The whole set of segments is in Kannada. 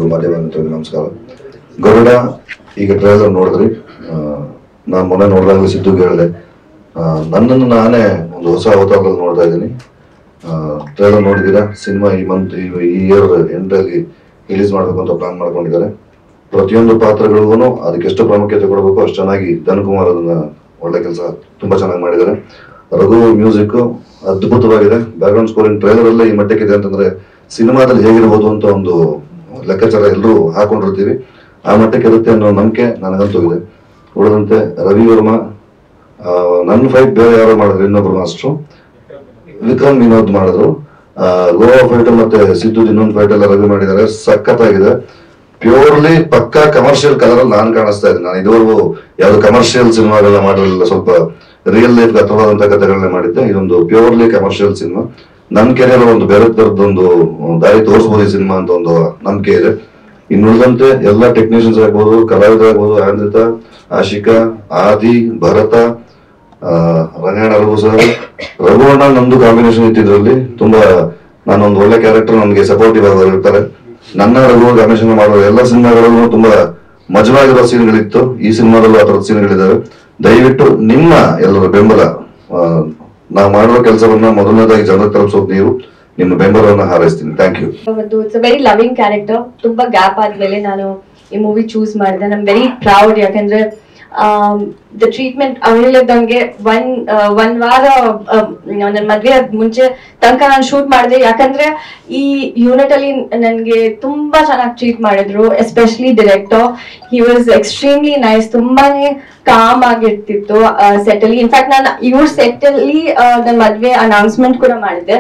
ಹಾಗೂ ಮಾಧ್ಯಮ ಮಿತ್ರರಿಗೆ ನಮಸ್ಕಾರ ಗರುಡ ಈಗ ಟ್ರೈಲರ್ ನೋಡಿದ್ರಿ ನಾನು ಮೊನ್ನೆ ನೋಡಿದಾಗಲೇ ಸಿದ್ದುಗೆ ಹೇಳಿದೆ ಆ, ನನ್ನನ್ನು ನಾನೇ ಒಂದು ಹೊಸ ಅವತಾರದಲ್ಲಿ ನೋಡ್ತಾ ಇದ್ದೀನಿ ಟ್ರೈಲರ್ ನೋಡಿದ್ದೀರಾ ಸಿನಿಮಾ ಈ ಮಂತ್ ಈ ಇಯರ್ ಎಂಡಲ್ಲಿ ರಿಲೀಸ್ ಮಾಡಬೇಕು ಅಂತ ಪ್ಲಾನ್ ಮಾಡ್ಕೊಂಡಿದ್ದಾರೆ ಪ್ರತಿಯೊಂದು ಪಾತ್ರಗಳಿಗೂ ಅದಕ್ಕೆ ಎಷ್ಟು ಪ್ರಾಮುಖ್ಯತೆ ಕೊಡಬೇಕು ಅಷ್ಟು ಚೆನ್ನಾಗಿ ಧನ್ ಕುಮಾರ್ ಅದನ್ನ ಒಳ್ಳೆ ಕೆಲಸ ತುಂಬಾ ಚೆನ್ನಾಗಿ ಮಾಡಿದ್ದಾರೆ ರಘು ಮ್ಯೂಸಿಕ್ ಅದ್ಭುತವಾಗಿದೆ ಬ್ಯಾಕ್ಗ್ರೌಂಡ್ ಸ್ಕೋರಿಂಗ್ ಟ್ರೈಲರ್ ಅಲ್ಲೇ ಈ ಮಟ್ಟಕ್ಕಿದೆ ಅಂತಂದ್ರೆ ಸಿನಿಮಾದಲ್ಲಿ ಹೇಗಿರ್ಬೋದು ಅಂತ ಒಂದು ಲೆಕ್ಕಾಚಾರ ಎಲ್ಲರೂ ಹಾಕೊಂಡಿರ್ತೀವಿ ಆ ಮಟ್ಟಕ್ಕೆ ಇರುತ್ತೆ ಅನ್ನೋ ನಂಬಿಕೆ ನನಗಂತೂ ಇದೆ ಉಳಿದಂತೆ ರವಿ ವರ್ಮಾ ಆ, ನನ್ನ ಫೈಟ್ ಬೇರೆ ಯಾರೋ ಮಾಡಿದ್ರು ಇನ್ನೊಬ್ರು ಮಾಸ್ಟ್ರು ವಿಕ್ರಮ್ ವಿನೋದ್ ಮಾಡಿದ್ರು ಆ, ಗೋವಾ ಫೈಟ್ ಮತ್ತೆ ಸಿದ್ದು ಇನ್ನೊಂದು ಫೈಟ್ ಎಲ್ಲ ರವಿ ಮಾಡಿದ್ದಾರೆ ಸಖತ್ತಾಗಿದೆ ಪ್ಯೂರ್ಲಿ ಪಕ್ಕಾ ಕಮರ್ಷಿಯಲ್ ಕಲರ್ ಅಲ್ಲಿ ನಾನು ಕಾಣಿಸ್ತಾ ಇದ್ದೀನಿ ನಾನು ಇದುವರೆಗೂ ಯಾವ್ದು ಕಮರ್ಷಿಯಲ್ ಸಿನಿಮಾಗಳನ್ನ ಮಾಡಿರಲಿಲ್ಲ ಸ್ವಲ್ಪ ರಿಯಲ್ ಲೈಫ್ ಹತ್ರವಾದಂತ ಕಥೆಗಳನ್ನ ಮಾಡಿದ್ದೆ ಇದೊಂದು ಪ್ಯೂರ್ಲಿ ಕಮರ್ಷಿಯಲ್ ಸಿನಿಮಾ ನನ್ನ ಕೆರೆಯಲ್ಲಿ ಒಂದು ಬೇರೆ ತರದೊಂದು ದಾರಿ ತೋರಿಸಬಹುದು ಈ ಸಿನಿಮಾ ಅಂತ ಒಂದು ನಂಬಿಕೆ ಇದೆ ಇನ್ನುಳಿದಂತೆ ಎಲ್ಲ ಟೆಕ್ನಿಷಿಯನ್ಸ್ ಆಗ್ಬೋದು ಕಲಾವಿದರಾಗ್ಬೋದು ಆಂದ್ರಿತ ಆಶಿಕಾ ಆದಿ ಭರತ ಆ, ರಂಗಾಯಣ ರಘು ಸರ್ ರಘುವಣ್ಣ ನಮ್ದು ಕಾಂಬಿನೇಷನ್ ಇತ್ತಿದ್ರಲ್ಲಿ ತುಂಬಾ ನಾನೊಂದು ಒಳ್ಳೆ ಕ್ಯಾರೆಕ್ಟರ್ ನನಗೆ ಸಪೋರ್ಟಿವ್ ಆಗೋರು ಇರ್ತಾರೆ ನನ್ನ ರಘು ಕಾಂಬಿನೇಷನ್ ಮಾಡೋ ಎಲ್ಲ ಸಿನಿಮಾಗಳಲ್ಲೂ ತುಂಬಾ ಮಜವಾಗಿರೋ ಸೀನ್ಗಳಿತ್ತು ಈ ಸಿನಿಮಾದಲ್ಲೂ ಆ ಥರದ ಸೀನ್ಗಳಿದ್ದಾವೆ ದಯವಿಟ್ಟು ನಿಮ್ಮ ಎಲ್ಲರ ಬೆಂಬಲ ಆ, ನಾವು ಮಾಡುವ ಕೆಲಸವನ್ನ ಮೊದಲನೇದಾಗಿ ಜನರಿಗೆ ತಲುಪಿಸೋದು ನೀವು ನಿಮ್ಮ ಬೆಂಬಲವನ್ನ ಹಾರೈಸ್ತೀನಿ ಥ್ಯಾಂಕ್ ಯು ಒಂದು ಇಟ್ಸ್ ವೆರಿ ಲವಿಂಗ್ ಕ್ಯಾರೆಕ್ಟರ್ ತುಂಬಾ ಗ್ಯಾಪ್ ಆದ್ಮೇಲೆ ನಾನು ಈ ಮೂವಿ ಚೂಸ್ ಮಾಡಿದೆ ನಮ್ ವೆರಿ ಪ್ರೌಡ್ ಯಾಕಂದ್ರೆ ದ ಟ್ರೀಟ್ಮೆಂಟ್ ಅವಳಿಲ್ಲದಂಗೆ ಒನ್ ಒಂದ್ ವಾರ ನನ್ನ ಮದ್ವೆ ಆದ್ ಮುಂಚೆ ತನಕ ನಾನು ಶೂಟ್ ಮಾಡಿದೆ ಯಾಕಂದ್ರೆ ಈ ಯೂನಿಟ್ ಅಲ್ಲಿ ನನ್ಗೆ ತುಂಬಾ ಚೆನ್ನಾಗಿ ಟ್ರೀಟ್ ಮಾಡಿದ್ರು especially director he was extremely nice ತುಂಬಾನೇ ಕಾಮ್ ಆಗಿರ್ತಿತ್ತು ಸೆಟ್ ಅಲ್ಲಿ ಇನ್ಫ್ಯಾಕ್ಟ್ ನಾನು ಇವ್ರ ಸೆಟ್ ಅಲ್ಲಿ ನನ್ನ ಮದ್ವೆ ಅನೌನ್ಸ್ಮೆಂಟ್ ಕೂಡ ಮಾಡಿದ್ದೆ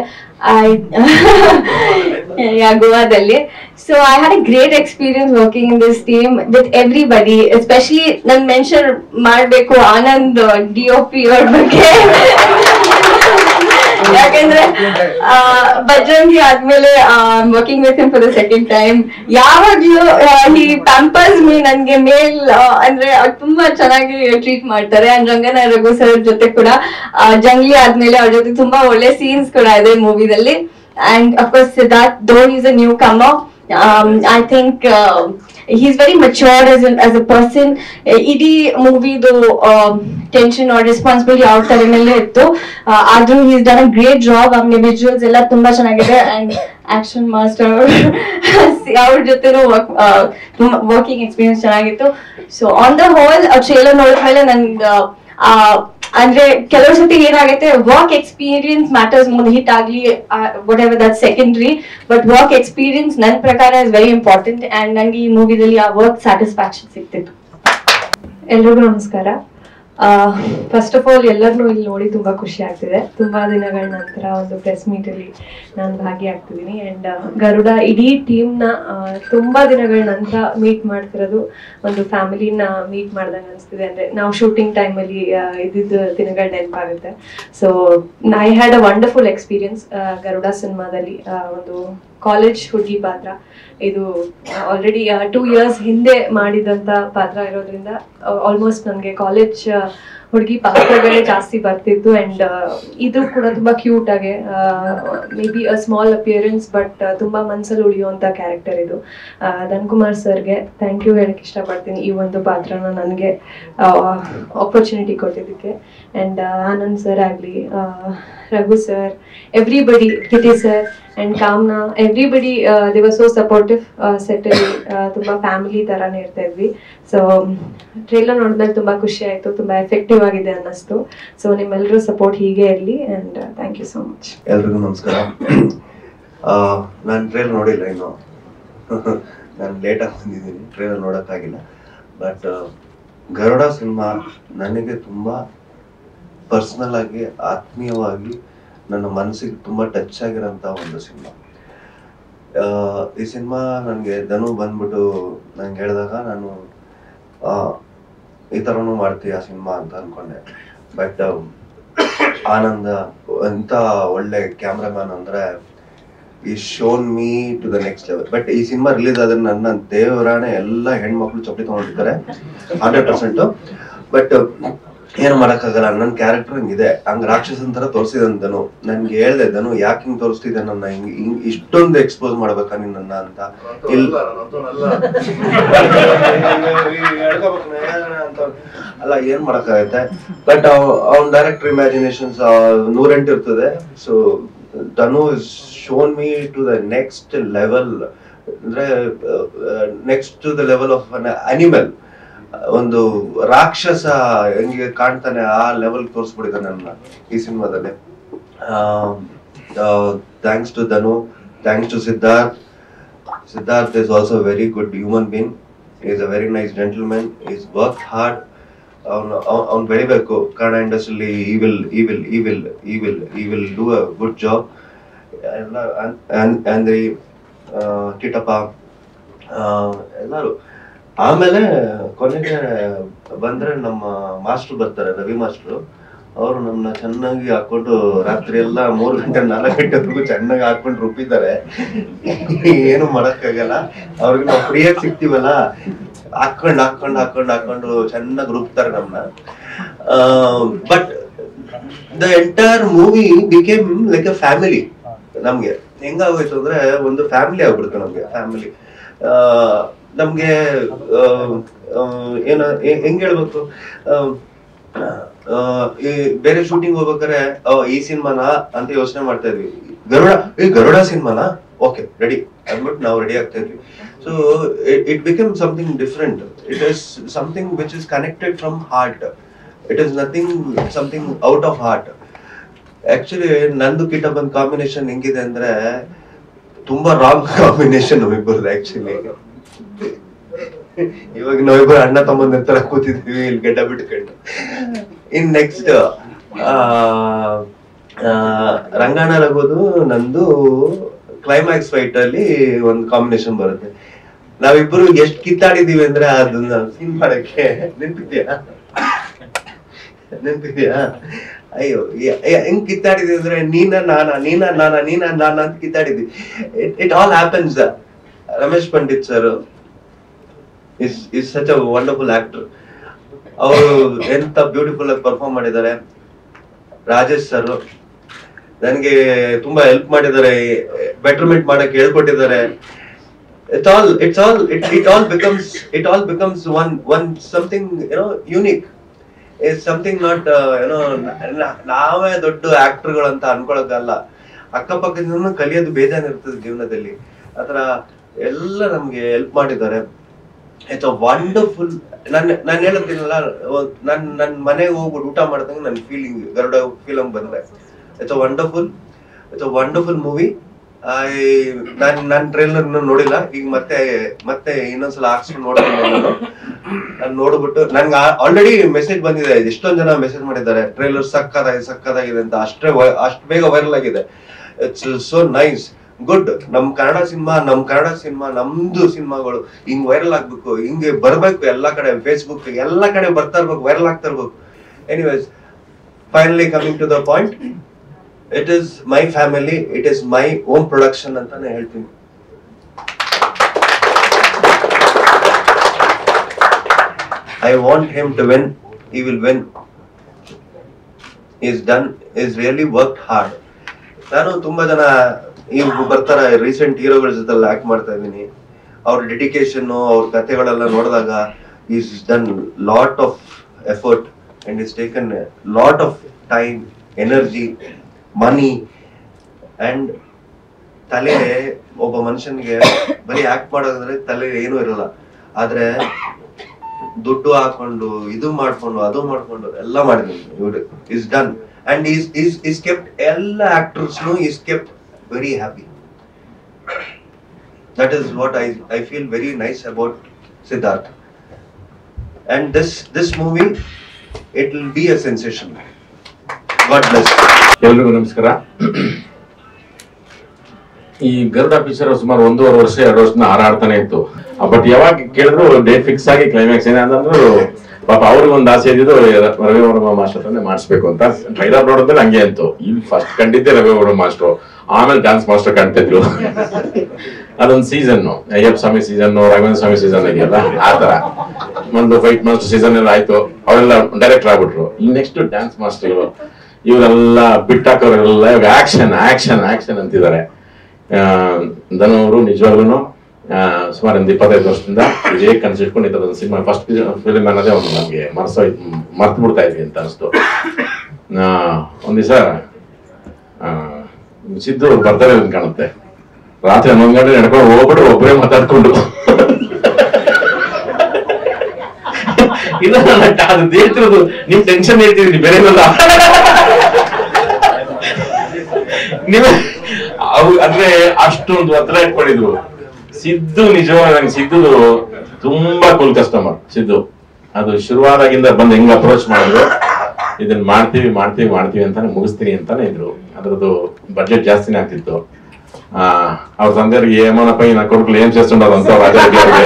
ಯಾ ಗೋವಾದಲ್ಲಿ so I had a great experience working in this team with everybody especially ನನ್ ಮೆನ್ಷನ್ ಮಾಡ್ಬೇಕು ಆನಂದ್ ಡಿ ಒ ಪಿ ಅವ್ರ ಬಗ್ಗೆ ಯಾಕಂದ್ರೆ ಆ, ಬಜರಂಗಿ ಆದ್ಮೇಲೆ working with him for the second time ಯಾವಾಗ್ಲೂ ಈ ಪ್ಯಾಂಪರ್ಸ್ ಮೀ ನನ್ಗೆ ಮೇಲ್ ಅಂದ್ರೆ ಅವ್ರು ತುಂಬಾ ಚೆನ್ನಾಗಿ ಟ್ರೀಟ್ ಮಾಡ್ತಾರೆ ಅಂಡ್ ರಂಗನ ರಘು ಸರ್ ಜೊತೆ ಕೂಡ ಆ, ಜಂಗ್ಲಿ ಆದ್ಮೇಲೆ ಅವ್ರ ಜೊತೆ ತುಂಬಾ ಒಳ್ಳೆ ಸೀನ್ಸ್ ಕೂಡ ಇದೆ ಮೂವಿದಲ್ಲಿ and of course Siddharth though he's a newcomer I think he's very mature as, an, as a person ಇಡೀ ಮೂವಿದು ಟೆನ್ಷನ್ ಆರ್ ರೆಸ್ಪಾನ್ಸಿಬಿಲಿಟಿ ಅವ್ರ ತಲೆನಲ್ಲೇ ಇತ್ತು ಆ, ಆದ್ರೂ he's done a great job ಆಮೇಲೆ ವಿಜುವಲ್ಸ್ ಎಲ್ಲ ತುಂಬಾ ಚೆನ್ನಾಗಿದೆ ಅಂಡ್ ಆಕ್ಷನ್ ಮಾಸ್ಟರ್ ಅವ್ರ ಜೊತೆನೂ ವರ್ಕಿಂಗ್ ಎಕ್ಸ್ಪೀರಿಯನ್ಸ್ ಚೆನ್ನಾಗಿತ್ತು so on the whole trailer ನೋಡಿದ್ಮೇಲೆ ನನ್ಗೆ ಅಂದ್ರೆ ಕೆಲವು ಸತಿ ಏನಾಗುತ್ತೆ ವರ್ಕ್ ಎಕ್ಸ್ಪೀರಿಯನ್ಸ್ ಮ್ಯಾಟರ್ಸ್ ಮುಂದೆ ಹಿಟ್ ಆಗ್ಲಿ whatever that secondary but work experience ನನ್ನ ಪ್ರಕಾರ ಇಸ್ ವೆರಿ ಇಂಪಾರ್ಟೆಂಟ್ ಅಂಡ್ ನಂಗೆ ಈ ಮೂವಿದಲ್ಲಿ ಆ ವರ್ಕ್ ಸ್ಯಾಟಿಸ್ಫ್ಯಾಕ್ಷನ್ ಸಿಗ್ತಿತ್ತು ಎಲ್ರಿಗೂ ನಮಸ್ಕಾರ ಫಸ್ಟ್ ಆಫ್ ಆಲ್ ಎಲ್ಲರನ್ನೂ ಇಲ್ಲಿ ನೋಡಿ ತುಂಬಾ ಖುಷಿ ಆಗ್ತಿದೆ ತುಂಬಾ ದಿನಗಳ ನಂತರ ಒಂದು ಪ್ರೆಸ್ ಮೀಟ್ ಅಲ್ಲಿ ನಾನು ಭಾಗಿಯಾಗ್ತಿದ್ದೀನಿ ಅಂಡ್ ಗರುಡ ಇಡೀ ಟೀಮ್ ನ ಆ, ತುಂಬಾ ದಿನಗಳ ನಂತರ ಮೀಟ್ ಮಾಡ್ತಿರೋದು ಒಂದು ಫ್ಯಾಮಿಲಿನ ಮೀಟ್ ಮಾಡ್ದಂಗೆ ಅನಿಸ್ತಿದೆ ಅಂದ್ರೆ ನಾವು ಶೂಟಿಂಗ್ ಟೈಮ್ ಅಲ್ಲಿ ಇದ್ದಿದ್ದ ದಿನಗಳ ನೆನಪಾಗುತ್ತೆ so I had a wonderful experience Garuda ಸಿನಿಮಾದಲ್ಲಿ ಒಂದು ಕಾಲೇಜ್ ಹುಡುಗಿ ಪಾತ್ರ ಇದು ಆಲ್ರೆಡಿ ಟೂ ಇಯರ್ಸ್ ಹಿಂದೆ ಮಾಡಿದಂತ ಪಾತ್ರ ಇರೋದ್ರಿಂದ ಆಲ್ಮೋಸ್ಟ್ ನನಗೆ ಕಾಲೇಜ್ ಹುಡುಗಿ ಪಾತ್ರಗಳೇ ಜಾಸ್ತಿ ಬರ್ತಿತ್ತು ಅಂಡ್ ಇದು ಕೂಡ ತುಂಬಾ ಕ್ಯೂಟ್ ಆಗಿ maybe a small appearance but ತುಂಬಾ ಮನ್ಸಲ್ಲಿ ಉಳಿಯುವಂತ ಕ್ಯಾರೆಕ್ಟರ್ ಇದು ಆ, ಧನ್ ಕುಮಾರ್ ಸರ್ಗೆ ಥ್ಯಾಂಕ್ ಯು ಹೇಳಕ್ ಇಷ್ಟಪಡ್ತೀನಿ ಈ ಒಂದು ಪಾತ್ರನ ನನಗೆ ಆಪರ್ಚುನಿಟಿ ಕೊಟ್ಟಿದ್ದಕ್ಕೆ ಅಂಡ್ ಆನಂದ್ ಸರ್ ಆಗಲಿ Raghu sir everybody Kitty sir and Kamna everybody they were so supportive set ಅಲ್ಲಿ ಆ, ತುಂಬಾ ಫ್ಯಾಮಿಲಿ ತರಾನೇ ಇರ್ತಾ ಇದ್ವಿ ಸೊ ಟ್ರೇಲರ್ ನೋಡಿದ್ಮೇಲೆ ತುಂಬಾ ಖುಷಿ ಆಯ್ತು ತುಂಬಾ ಎಫೆಕ್ಟಿವ್ ಆಗಿದೆ ಅನ್ನಿಸ್ತು ಸೊ ನಿಮ್ಮೆಲ್ಲರೂ ಸಪೋರ್ಟ್ ಹೀಗೆ ಇರಲಿ and thank you so much ಎಲ್ರಿಗೂ ನಮಸ್ಕಾರ ನಾನು ಟ್ರೈಲರ್ ನೋಡಿಲ್ಲ ಇನ್ನು ನಾನು ಲೇಟಾಗಿ ಬಂದಿದ್ದೀನಿ ಟ್ರೈಲರ್ ನೋಡೋಕ್ಕಾಗಿಲ್ಲ ಬಟ್ ಗರುಡ ಸಿನಿಮಾ ನನಗೆ ತುಂಬ ಪರ್ಸ್ನಲ್ ಆಗಿ ಆತ್ಮೀಯವಾಗಿ ನನ್ನ ಮನಸ್ಸಿಗೆ ತುಂಬ ಟಚ್ ಆಗಿರೋಂಥ ಒಂದು ಸಿನಿಮಾ ಈ ಸಿನಿಮಾ ನನಗೆ ಧನು ಬಂದ್ಬಿಟ್ಟು ನಂಗೆ ಹೇಳಿದಾಗ ನಾನು ಆ, ಈ ಥರನೂ ಮಾಡ್ತೀಯ ಸಿನಿಮಾ ಅಂತ ಅನ್ಕೊಂಡೆ ಬಟ್ ಆನಂದ ಎಂತ ಒಳ್ಳೆ ಕ್ಯಾಮ್ರಾಮ್ಯಾನ್ ಅಂದ್ರೆ ಈ shown me to the next level but ಈ ಸಿನಿಮಾ ರಿಲೀಸ್ ಆದ್ರೆ ನನ್ನ ದೇವರಾಣೆ ಎಲ್ಲ ಹೆಣ್ಮಕ್ಳು ಚಪ್ಪಲಿ ತಗೊಂಡಿದ್ದಾರೆ ಹಂಡ್ರೆಡ್ ಪರ್ಸೆಂಟ್ ಬಟ್ ಏನು ಮಾಡಕ್ಕಾಗಲ್ಲ ನನ್ನ ಕ್ಯಾರೆಕ್ಟರ್ ಹಿಂಗಿದೆ ಹಂಗ ರಾಕ್ಷಸನ್ ತರ ತೋರಿಸಿದಂತನು ನನ್ಗೆ ಹೇಳ್ದೆ ಧನು ಯಾಕೆ ಹಿಂಗ್ ತೋರಿಸ್ತಿದ್ದೆ ನನ್ನ ಹಿಂಗ್ ಹಿಂಗ್ ಇಷ್ಟೊಂದು ಎಕ್ಸ್ಪೋಸ್ ಮಾಡ್ಬೇಕಾ ನೀನ್ ನನ್ನ ಅಂತ ಇಲ್ಲ ಅಲ್ಲ ಏನ್ ಮಾಡಕ್ಕಾಗತ್ತೆ ಬಟ್ ಅವ್ನ ಡೈರೆಕ್ಟರ್ ಇಮ್ಯಾಜಿನೇಷನ್ಸ್ ನೂರೆಂಟು ಇರ್ತದೆ so Dhanu shown me to the next level ಅಂದ್ರೆ next to the level of an animal ಒಂದು ರಾಕ್ಷಸ ಹೆಂಗೆ ಕಾಣ್ತಾನೆ ಆ ಲೆವೆಲ್ ತೋರಿಸ್ಬಿಟ್ಟಿದ್ದಾನೆ ನನ್ನ ಈ ಸಿನಿಮಾದಲ್ಲಿ thanks to Dhanu thanks to Siddharth Siddharth is also very good human being he's a very nice gentlemen he's work hard ಅವನು ಅವ್ನು ಬೆಳಿಬೇಕು ಕನ್ನಡ ಇಂಡಸ್ಟ್ರಿಲಿ ಈ will he will he will he will he will do a good job ಎಲ್ಲ ಅಂದ್ರೆ ಕಿಟಪ್ಪ ಎಲ್ಲರೂ ಆಮೇಲೆ ಕೊನೆಗೆ ಬಂದ್ರೆ ನಮ್ಮ ಮಾಸ್ಟರ್ ಬರ್ತಾರೆ ರವಿ ಮಾಸ್ಟ್ರು ಅವರು ನಮ್ಮನ್ನ ಚೆನ್ನಾಗಿ ಹಾಕೊಂಡು ರಾತ್ರಿ ಎಲ್ಲ ಮೂರು ಗಂಟೆ ನಾಲ್ಕು ಗಂಟೆವರೆಗೂ ಚೆನ್ನಾಗಿ ಹಾಕೊಂಡು ರುಬ್ಬಿದ್ದಾರೆ ಏನು ಮಾಡಕ್ಕಾಗಲ್ಲ ಅವ್ರಿಗೆ ನಾವು ಫ್ರೀಯಾಗಿ ಸಿಗ್ತೀವಲ್ಲ ಹಾಕೊಂಡ್ ಹಾಕೊಂಡ್ ಹಾಕೊಂಡ್ ಹಾಕೊಂಡು ಚೆನ್ನಾಗಿ ರುಬ್ತಾರೆ ನಮ್ಮನ್ನ but the entire movie became like a family ನಮ್ಗೆ ಹೆಂಗಾಗೋಯ್ತು ಅಂದ್ರೆ ಒಂದು ಫ್ಯಾಮಿಲಿ ಆಗ್ಬಿಡ್ತು ನಮ್ಗೆ ಫ್ಯಾಮಿಲಿ ನಮ್ಗೆ ಆ, ಆ, ಏನ ಹೆ- ಹೆಂಗ್ ಹೇಳ್ಬೇಕು ಆ, ಆ, ಈ ಬೇರೆ ಶೂಟಿಂಗ್ ಹೋಗ್ಬೇಕಾರೆ ಆ, ಈ ಸಿನಿಮಾನ ಅಂತ ಯೋಚನೆ ಮಾಡ್ತಾ ಇದ್ವಿ ಗರುಡ ಈ ಗರುಡ ಸಿನಿಮಾನ ಓಕೆ ರೆಡಿ ಅಂದ್ಬಿಟ್ಟು ನಾವು ರೆಡಿ ಆಗ್ತಾ ಇದ್ವಿ so it become something different it is something which is connected from heart it is nothing something out of heart actually ನಂದು ಕಿಟ ಬಂದ್ ಕಾಂಬಿನೇಷನ್ ಹೆಂಗಿದೆ ಅಂದ್ರೆ ತುಂಬಾ ರಾಂಗ್ ಕಾಂಬಿನೇಷನ್ ನಮ್ಮಿಬ್ಬರದು ಆಕ್ಚುಲಿ ಇವಾಗ ನಾವಿಬ್ಬರು ಅಣ್ಣ ತಮ್ಮಂದ ತರ ಕೂತಿದ್ವಿ ಇಲ್ಲಿ ಗಡ್ಡ ಬಿಟ್ಕೊಂಡು ಇನ್ ನೆಕ್ಸ್ಟ್ ರಂಗಣ್ಣ ರಘುದು ನಂದು ಕ್ಲೈಮ್ಯಾಕ್ಸ್ ಫೈಟ್ ಅಲ್ಲಿ ಒಂದು ಕಾಂಬಿನೇಷನ್ ಬರುತ್ತೆ ನಾವಿಬ್ರು ಎಷ್ಟ್ ಕಿತ್ತಾಡಿದೀವಿ ಅಂದ್ರೆ ಅದನ್ನ ಸೀನ್ ಮಾಡಕ್ಕೆ ನೆನ್ಪಿದ್ಯಾ ನೆನ್ಪಿದ್ಯಾ ಅಯ್ಯೋ ಯ- ಯ- ಹೆಂಗ್ ಕಿತ್ತಾಡಿದ್ವಿ ಅಂದ್ರೆ ನೀನ ನಾನ ನೀನ ನಾನ ನೀನ ನಾನ ಅಂತ ಕಿತ್ತಾಡಿದ್ವಿ it all happens Ramesh Pandit sir is is such a wonderful actor ಅವರು ಎಂತ ಬ್ಯೂಟಿಫುಲ್ ಆಗಿ ಪರ್ಫಾರ್ಮ್ ಮಾಡಿದ್ದಾರೆ ರಾಜೇಶ್ ಸರ್ ನನಗೆ ತುಂಬಾ ಹೆಲ್ಪ್ ಮಾಡಿದ್ದಾರೆ ಬೆಟರ್ಮೆಂಟ್ ಮಾಡಕ್ ಹೇಳ್ಕೊಟ್ಟಿದ್ದಾರೆ it's all it's all it it all becomes it all becomes one one something ಏನೋ ಯುನಿಕ್ ಇಸ್ ಸಮಥಿಂಗ್ ನಾಟ್ ಏನೋ ನಾವೇ ದೊಡ್ಡ ಆಕ್ಟರ್ಗಳು ಅಂತ ಅನ್ಕೊಳಕ್ಕಲ್ಲ ಅಕ್ಕಪಕ್ಕದಿಂದ ಕಲಿಯೋದು ಬೇಜಾನ್ ಇರ್ತದೆ ಜೀವನದಲ್ಲಿ ಆತರ ಎಲ್ಲ ನಮ್ಗೆ ಹೆಲ್ಪ್ ಮಾಡಿದ್ದಾರೆ ಇಟ್ಸ್ ಅ ವಂಡರ್ಫುಲ್ ನಾನು ನಾನು ಹೇಳುತ್ತೀನಲ್ಲ ನನ್ ನನ್ ಮನೆಗೆ ಹೋಗ್ಬಿಟ್ಟು ಊಟ ಮಾಡ್ದಂಗೆ ನನ್ ಫೀಲಿಂಗ್ ಗರುಡ ಫೀಲಿಂಗ್ ಬಂದ್ರೆ it's a wonderful it's a wonderful movie I ನಾನ್ ನಾನ್ ಟ್ರೈಲರ್ ನೋಡಿಲ್ಲ ಈಗ ಮತ್ತೆ ಮತ್ತೆ ಇನ್ನೊಂದ್ಸಲ ಹಾಕ್ಸ್ಕೊಂಡು ನೋಡ್ತೀನಿ ನಾನು ನಾನು ನೋಡ್ಬಿಟ್ಟು ನನ್ಗೆ ಆಲ್ರೆಡಿ ಮೆಸೇಜ್ ಬಂದಿದೆ ಎಷ್ಟೊಂದ್ ಜನ ಮೆಸೇಜ್ ಮಾಡಿದ್ದಾರೆ ಟ್ರೈಲರ್ ಸಕ್ಕದಾಗಿದೆ ಸಕ್ಕದಾಗಿದೆ ಅಂತ ಅಷ್ಟೇ ವ- ಅಷ್ಟ್ ಬೇಗ ವೈರಲ್ ಆಗಿದೆ ಇಟ್ಸ್ ಸೋ ನೈಸ್ ಗುಡ್ ನಮ್ ಕನ್ನಡ ಸಿನಿಮಾ ನಮ್ ಕನ್ನಡ ಸಿನಿಮಾ ನಮ್ದು ಸಿನಿಮಾಗಳು ಹಿಂಗ್ ವೈರಲ್ ಆಗ್ಬೇಕು ಹಿಂಗೆ ಬರ್ಬೇಕು ಎಲ್ಲಾ ಕಡೆ ಫೇಸ್ಬುಕ್ ಎಲ್ಲಾ ಕಡೆ ಬರ್ತಾ ಇರ್ಬೇಕು ವೈರಲ್ ಆಗ್ತಾ ಇರ್ಬೇಕು anyways finally coming to the point it is my family it is my own production ಅಂತಾನೆ ಹೇಳ್ತೀನಿ I want him to win he will win he's done he's really work hard ನಾನು ತುಂಬಾ ಜನ ಈ ಬರ್ತಾರೆ ರೀಸೆಂಟ್ ಹೀರೋಗಳ ಜೊತೆ ಆಕ್ಟ್ ಮಾಡ್ತಾ ಇದ್ದೀನಿ ಅವ್ರ ಡೆಡಿಕೇಶನ್ ಅವ್ರ ಕಥೆಗಳೆಲ್ಲ ನೋಡಿದಾಗ he's done lot of effort and is taken lot of time energy money and ತಲೆ ಒಬ್ಬ ಮನುಷ್ಯನಿಗೆ ಬರೀ ಆಕ್ಟ್ ಮಾಡೋದಂದ್ರೆ ತಲೆ ಏನೂ ಇರಲ್ಲ ಆದ್ರೆ ದುಡ್ಡು ಹಾಕೊಂಡು ಇದು ಮಾಡ್ಕೊಂಡು ಅದು ಮಾಡ್ಕೊಂಡು ಎಲ್ಲ ಮಾಡಿದ್ದೀನಿ ಇವ್ರು is done and he's he's he's kept ಎಲ್ಲ ಆಕ್ಟರ್ಸ್ನು he's kept very happy that is what I I feel very nice about Siddharth and this this movie it will be a sensation God bless ಎಲ್ರಿಗೂ ನಮಸ್ಕಾರ ಈ ಗರುಡ ಪಿಕ್ಚರ್ ಸುಮಾರು ಒಂದೂವರೆ ವರ್ಷ ಎರಡು ವರ್ಷದಿಂದ ಹಾರಾಡ್ತಾನೆ ಇತ್ತು ಬಟ್ ಯಾವಾಗ ಕೇಳಿದ್ರು ಡೇಟ್ ಫಿಕ್ಸ್ ಆಗಿ ಕ್ಲೈಮ್ಯಾಕ್ಸ್ ಏನಂದ್ರು ಪಾಪ ಅವ್ರಿಗೆ ಒಂದು ಆಸೆ ಇದ್ದಿದ್ದು ರ- ರವಿ ವರ್ಮ ಮಾಸ್ಟರ್ ಹತ್ರನೇ ಮಾಡಿಸ್ಬೇಕು ಅಂತ ಟ್ರೈಲರ್ ನೋಡಿದ್ರೆ ಹಂಗೆ ಅಂತು ಇಲ್ಲಿ ಫಸ್ಟ್ ಕಂಡಿದ್ದೆ ರವಿ ವರ್ಮ ಮಾಸ್ಟರ್ ಆಮೇಲೆ ಡ್ಯಾನ್ಸ್ ಮಾಸ್ಟರ್ ಕಾಣ್ತಿದ್ರು ಅದೊಂದು season Ayyappa Swamy season Raghavendra Swamy season ಇದೆಯಲ್ಲ ಆ ತರ ಒಂದು ಫೈಟ್ ಮಾಸ್ಟರ್ ಸೀಸನ್ ಎಲ್ಲ ಆಯ್ತು ಅವರೆಲ್ಲ ಡೈರೆಕ್ಟರ್ ಆಗ್ಬಿಟ್ರು ನೆಕ್ಸ್ಟ್ ಡ್ಯಾನ್ಸ್ ಮಾಸ್ಟರ್ಗಳು ಇವರೆಲ್ಲ ಬಿಟ್ಟಾಕೋರೆಲ್ಲ ಆಕ್ಷನ್ ಆಕ್ಷನ್ ಆಕ್ಷನ್ ಅಂತಿದ್ದಾರೆ ಧನು ಅವರು ನಿಜವಾಗ್ಲೂ ಸುಮಾರು ಒಂದು ಇಪ್ಪತ್ತೈದು ವರ್ಷದಿಂದ ಇದೇ ಕನಸು ಇಟ್ಕೊಂಡು ಇದೊಂದು ಸಿನಿಮಾ ಫಸ್ಟ್ ಫಿಲಿಮ್ ಅನ್ನೋದೇ ಒಂದು ನಮಗೆ ಮರ್ಸೋಯ್ತು ಮರ್ತು ಬಿಡ್ತಾ ಇದ್ವಿ ಅಂತ ಅನಿಸ್ತು ಒಂದ್ ದಿವಸ ಸಿದ್ದು ಅವ್ರು ಬರ್ತಾರೆ ಅಂತ ಕಾಣುತ್ತೆ ರಾತ್ರಿ ಹನ್ನೊಂದು ಗಂಟೆ ನಡ್ಕೊಂಡು ಹೋಗ್ಬಿಟ್ಟು ಒಬ್ಬರೇ ಮಾತಾಡ್ಕೊಂಡು ಇಲ್ಲ ನಾನು ಅದು ಹೇಳ್ತಿರೋದು ನಿಮ್ ಟೆನ್ಷನ್ ಹೇಳ್ತಿದ್ದೀನಿ ಬೇರೆ ಏನಲ್ಲ ನೀವು ಅವು ಅಂದ್ರೆ ಅಷ್ಟೊಂದು ಒತ್ತಡ ಇಟ್ಕೊಂಡಿದ್ರು ಸಿದ್ದು ನಿಜವಾಗಿ ನಂಗೆ ಸಿದ್ದು ತುಂಬಾ ಕೂಲ್ ಕಸ್ಟಮರ್ ಸಿದ್ದು ಅದು ಶುರುವಾದಾಗಿಂದ ಬಂದು ಹೆಂಗ್ ಅಪ್ರೋಚ್ ಮಾಡಿದ್ರು ಇದನ್ನ ಮಾಡ್ತೀವಿ ಮಾಡ್ತೀವಿ ಮಾಡ್ತೀವಿ ಅಂತಾನೆ ಮುಗಿಸ್ತೀನಿ ಅಂತಾನೆ ಇದ್ರು ಅದ್ರದ್ದು ಬಡ್ಜೆಟ್ ಜಾಸ್ತಿನೇ ಆಗ್ತಿತ್ತು ಆ ಅವ್ರ ತಂದೆಯವ್ರಿಗೆ ఏమోనಪ್ಪ నా కొడుకులు ఏం చేస్తుండదు ಅಂತ ರಾಜಾರೆಡ್ಡಿ ಅವ್ರಿಗೆ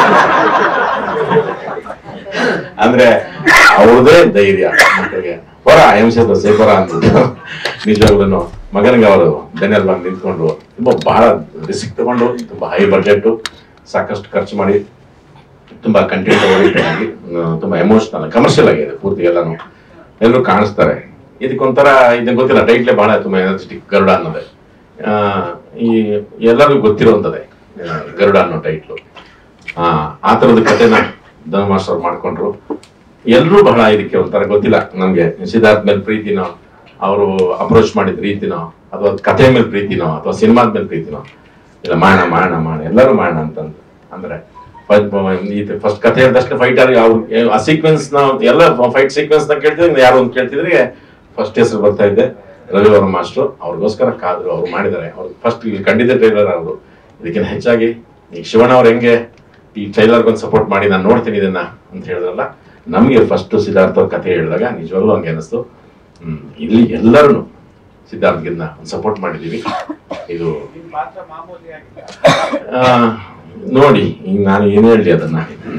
ಅಂದ್ರೆ ಅವ್ರದೇ ಧೈರ್ಯ ಮಕ್ಕಳಿಗೆ ಹೊರ ಹಿಂಸೆದು ಸೇಪರ ಅಂತಿದ್ದು ನಿಜವಾಗ್ಲೂ ಮಗನಿಗೆ ಅವರು ಬೆನ್ನೆಲ್ ಬಂದು ನಿಂತ್ಕೊಂಡು ತುಂಬಾ ಬಹಳ ರಿಸ್ಕ್ ತಗೊಂಡು ತುಂಬಾ ಹೈ ಬಜೆಟ್ ಸಾಕಷ್ಟು ಖರ್ಚು ಮಾಡಿ ತುಂಬಾ ಕಂಟೆಂಟ್ ಓರಿಯೆಂಟೆಡ್ ಆಗಿ ಆ, ತುಂಬಾ ಎಮೋಷನಲ್ ಕಮರ್ಷಿಯಲ್ ಆಗಿದೆ ಪೂರ್ತಿ ಎಲ್ಲಾನು ಎಲ್ಲರೂ ಕಾಣಿಸ್ತಾರೆ ಇದಕ್ಕೊಂಥರ ಇದಕ್ಕೆ ಗೊತ್ತಿಲ್ಲ ಟೈಟ್ಲೇ ಬಹಳ ತುಂಬಾ ಎನರ್ಜೆಟಿಕ್ ಗರುಡ ಅನ್ನೋದೇ ಆ, ಈ ಎಲ್ಲರಿಗೂ ಗೊತ್ತಿರುವಂತದೇ ಆ, ಗರುಡ ಅನ್ನೋ ಟೈಟ್ಲು ಆ ಆ ತರದ ಕಥೆನ ಧನು ಮಾಸ್ಟರ್ ಮಾಡ್ಕೊಂಡ್ರು ಎಲ್ಲರೂ ಬಹಳ ಇದಕ್ಕೆ ಒಂಥರ ಗೊತ್ತಿಲ್ಲ ನಮ್ಗೆ ಸಿದ್ಧಾರ್ಥ್ ಮೇಲೆ ಪ್ರೀತಿನೋ ಅವರು ಅಪ್ರೋಚ್ ಮಾಡಿದ ರೀತಿನೋ ಅಥವಾ ಕಥೆ ಮೇಲೆ ಪ್ರೀತಿನೋ ಅಥವಾ ಸಿನಿಮಾದ ಮೇಲೆ ಪ್ರೀತಿನೋ ಇಲ್ಲ ಮಾಡೋಣ ಮಾಡೋಣ ಮಾಡೋಣ ಎಲ್ಲರೂ ಮಾಡೋಣ ಅಂತಂದು ಅಂದ್ರೆ ಫಸ್ಟ್ ಕಥೆ ಹೇಳಿದಷ್ಟು ಫೈಟ್ ಅವ್ರು ಆ ಸೀಕ್ವೆನ್ಸ್ ನಾವು ಎಲ್ಲ ಫೈಟ್ ಸೀಕ್ವೆನ್ಸ್ ನ ಕೇಳ್ತಿದ್ರೆ ಯಾರು ಒಂದು ಕೇಳ್ತಿದ್ರೆ ಫಸ್ಟ್ ಹೆಸರು ಬರ್ತಾ ಇದ್ದೆ ರವಿ ಅವರ ಮಾಸ್ಟ್ರು ಅವ್ರಿಗೋಸ್ಕರ ಕಾದ್ರು ಅವ್ರು ಮಾಡಿದ್ದಾರೆ ಅವ್ರು ಫಸ್ಟ್ ಇಲ್ಲಿ ಕಂಡಿದ್ದ ಟ್ರೈಲರ್ ಅವರು ಇದಕ್ಕಿಂತ ಹೆಚ್ಚಾಗಿ ಈಗ ಶಿವಣ್ಣ ಅವ್ರು ಹೆಂಗೆ ಈ ಟ್ರೈಲರ್ ಒಂದು ಸಪೋರ್ಟ್ ಮಾಡಿ ನಾನು ನೋಡ್ತೀನಿ ಇದನ್ನ ಅಂತ ಹೇಳಿದ್ರಲ್ಲ ನಮಗೆ ಫಸ್ಟ್ ಸಿದ್ಧಾರ್ಥ ಅವ್ರ ಕಥೆ ಹೇಳಿದಾಗ ನಿಜವಾಗ್ಲೂ ಹಂಗೆ ಅನಿಸ್ತು ಹ್ಮ್ ಇಲ್ಲಿ ಎಲ್ಲರೂ ಸಿದ್ಧಾರ್ಥಗಿನ್ನ ಒಂದು ಸಪೋರ್ಟ್ ಮಾಡಿದೀವಿ ಇದು ಆ, ನೋಡಿ ಈಗ ನಾನು ಏನು ಹೇಳಿ ಅದನ್ನ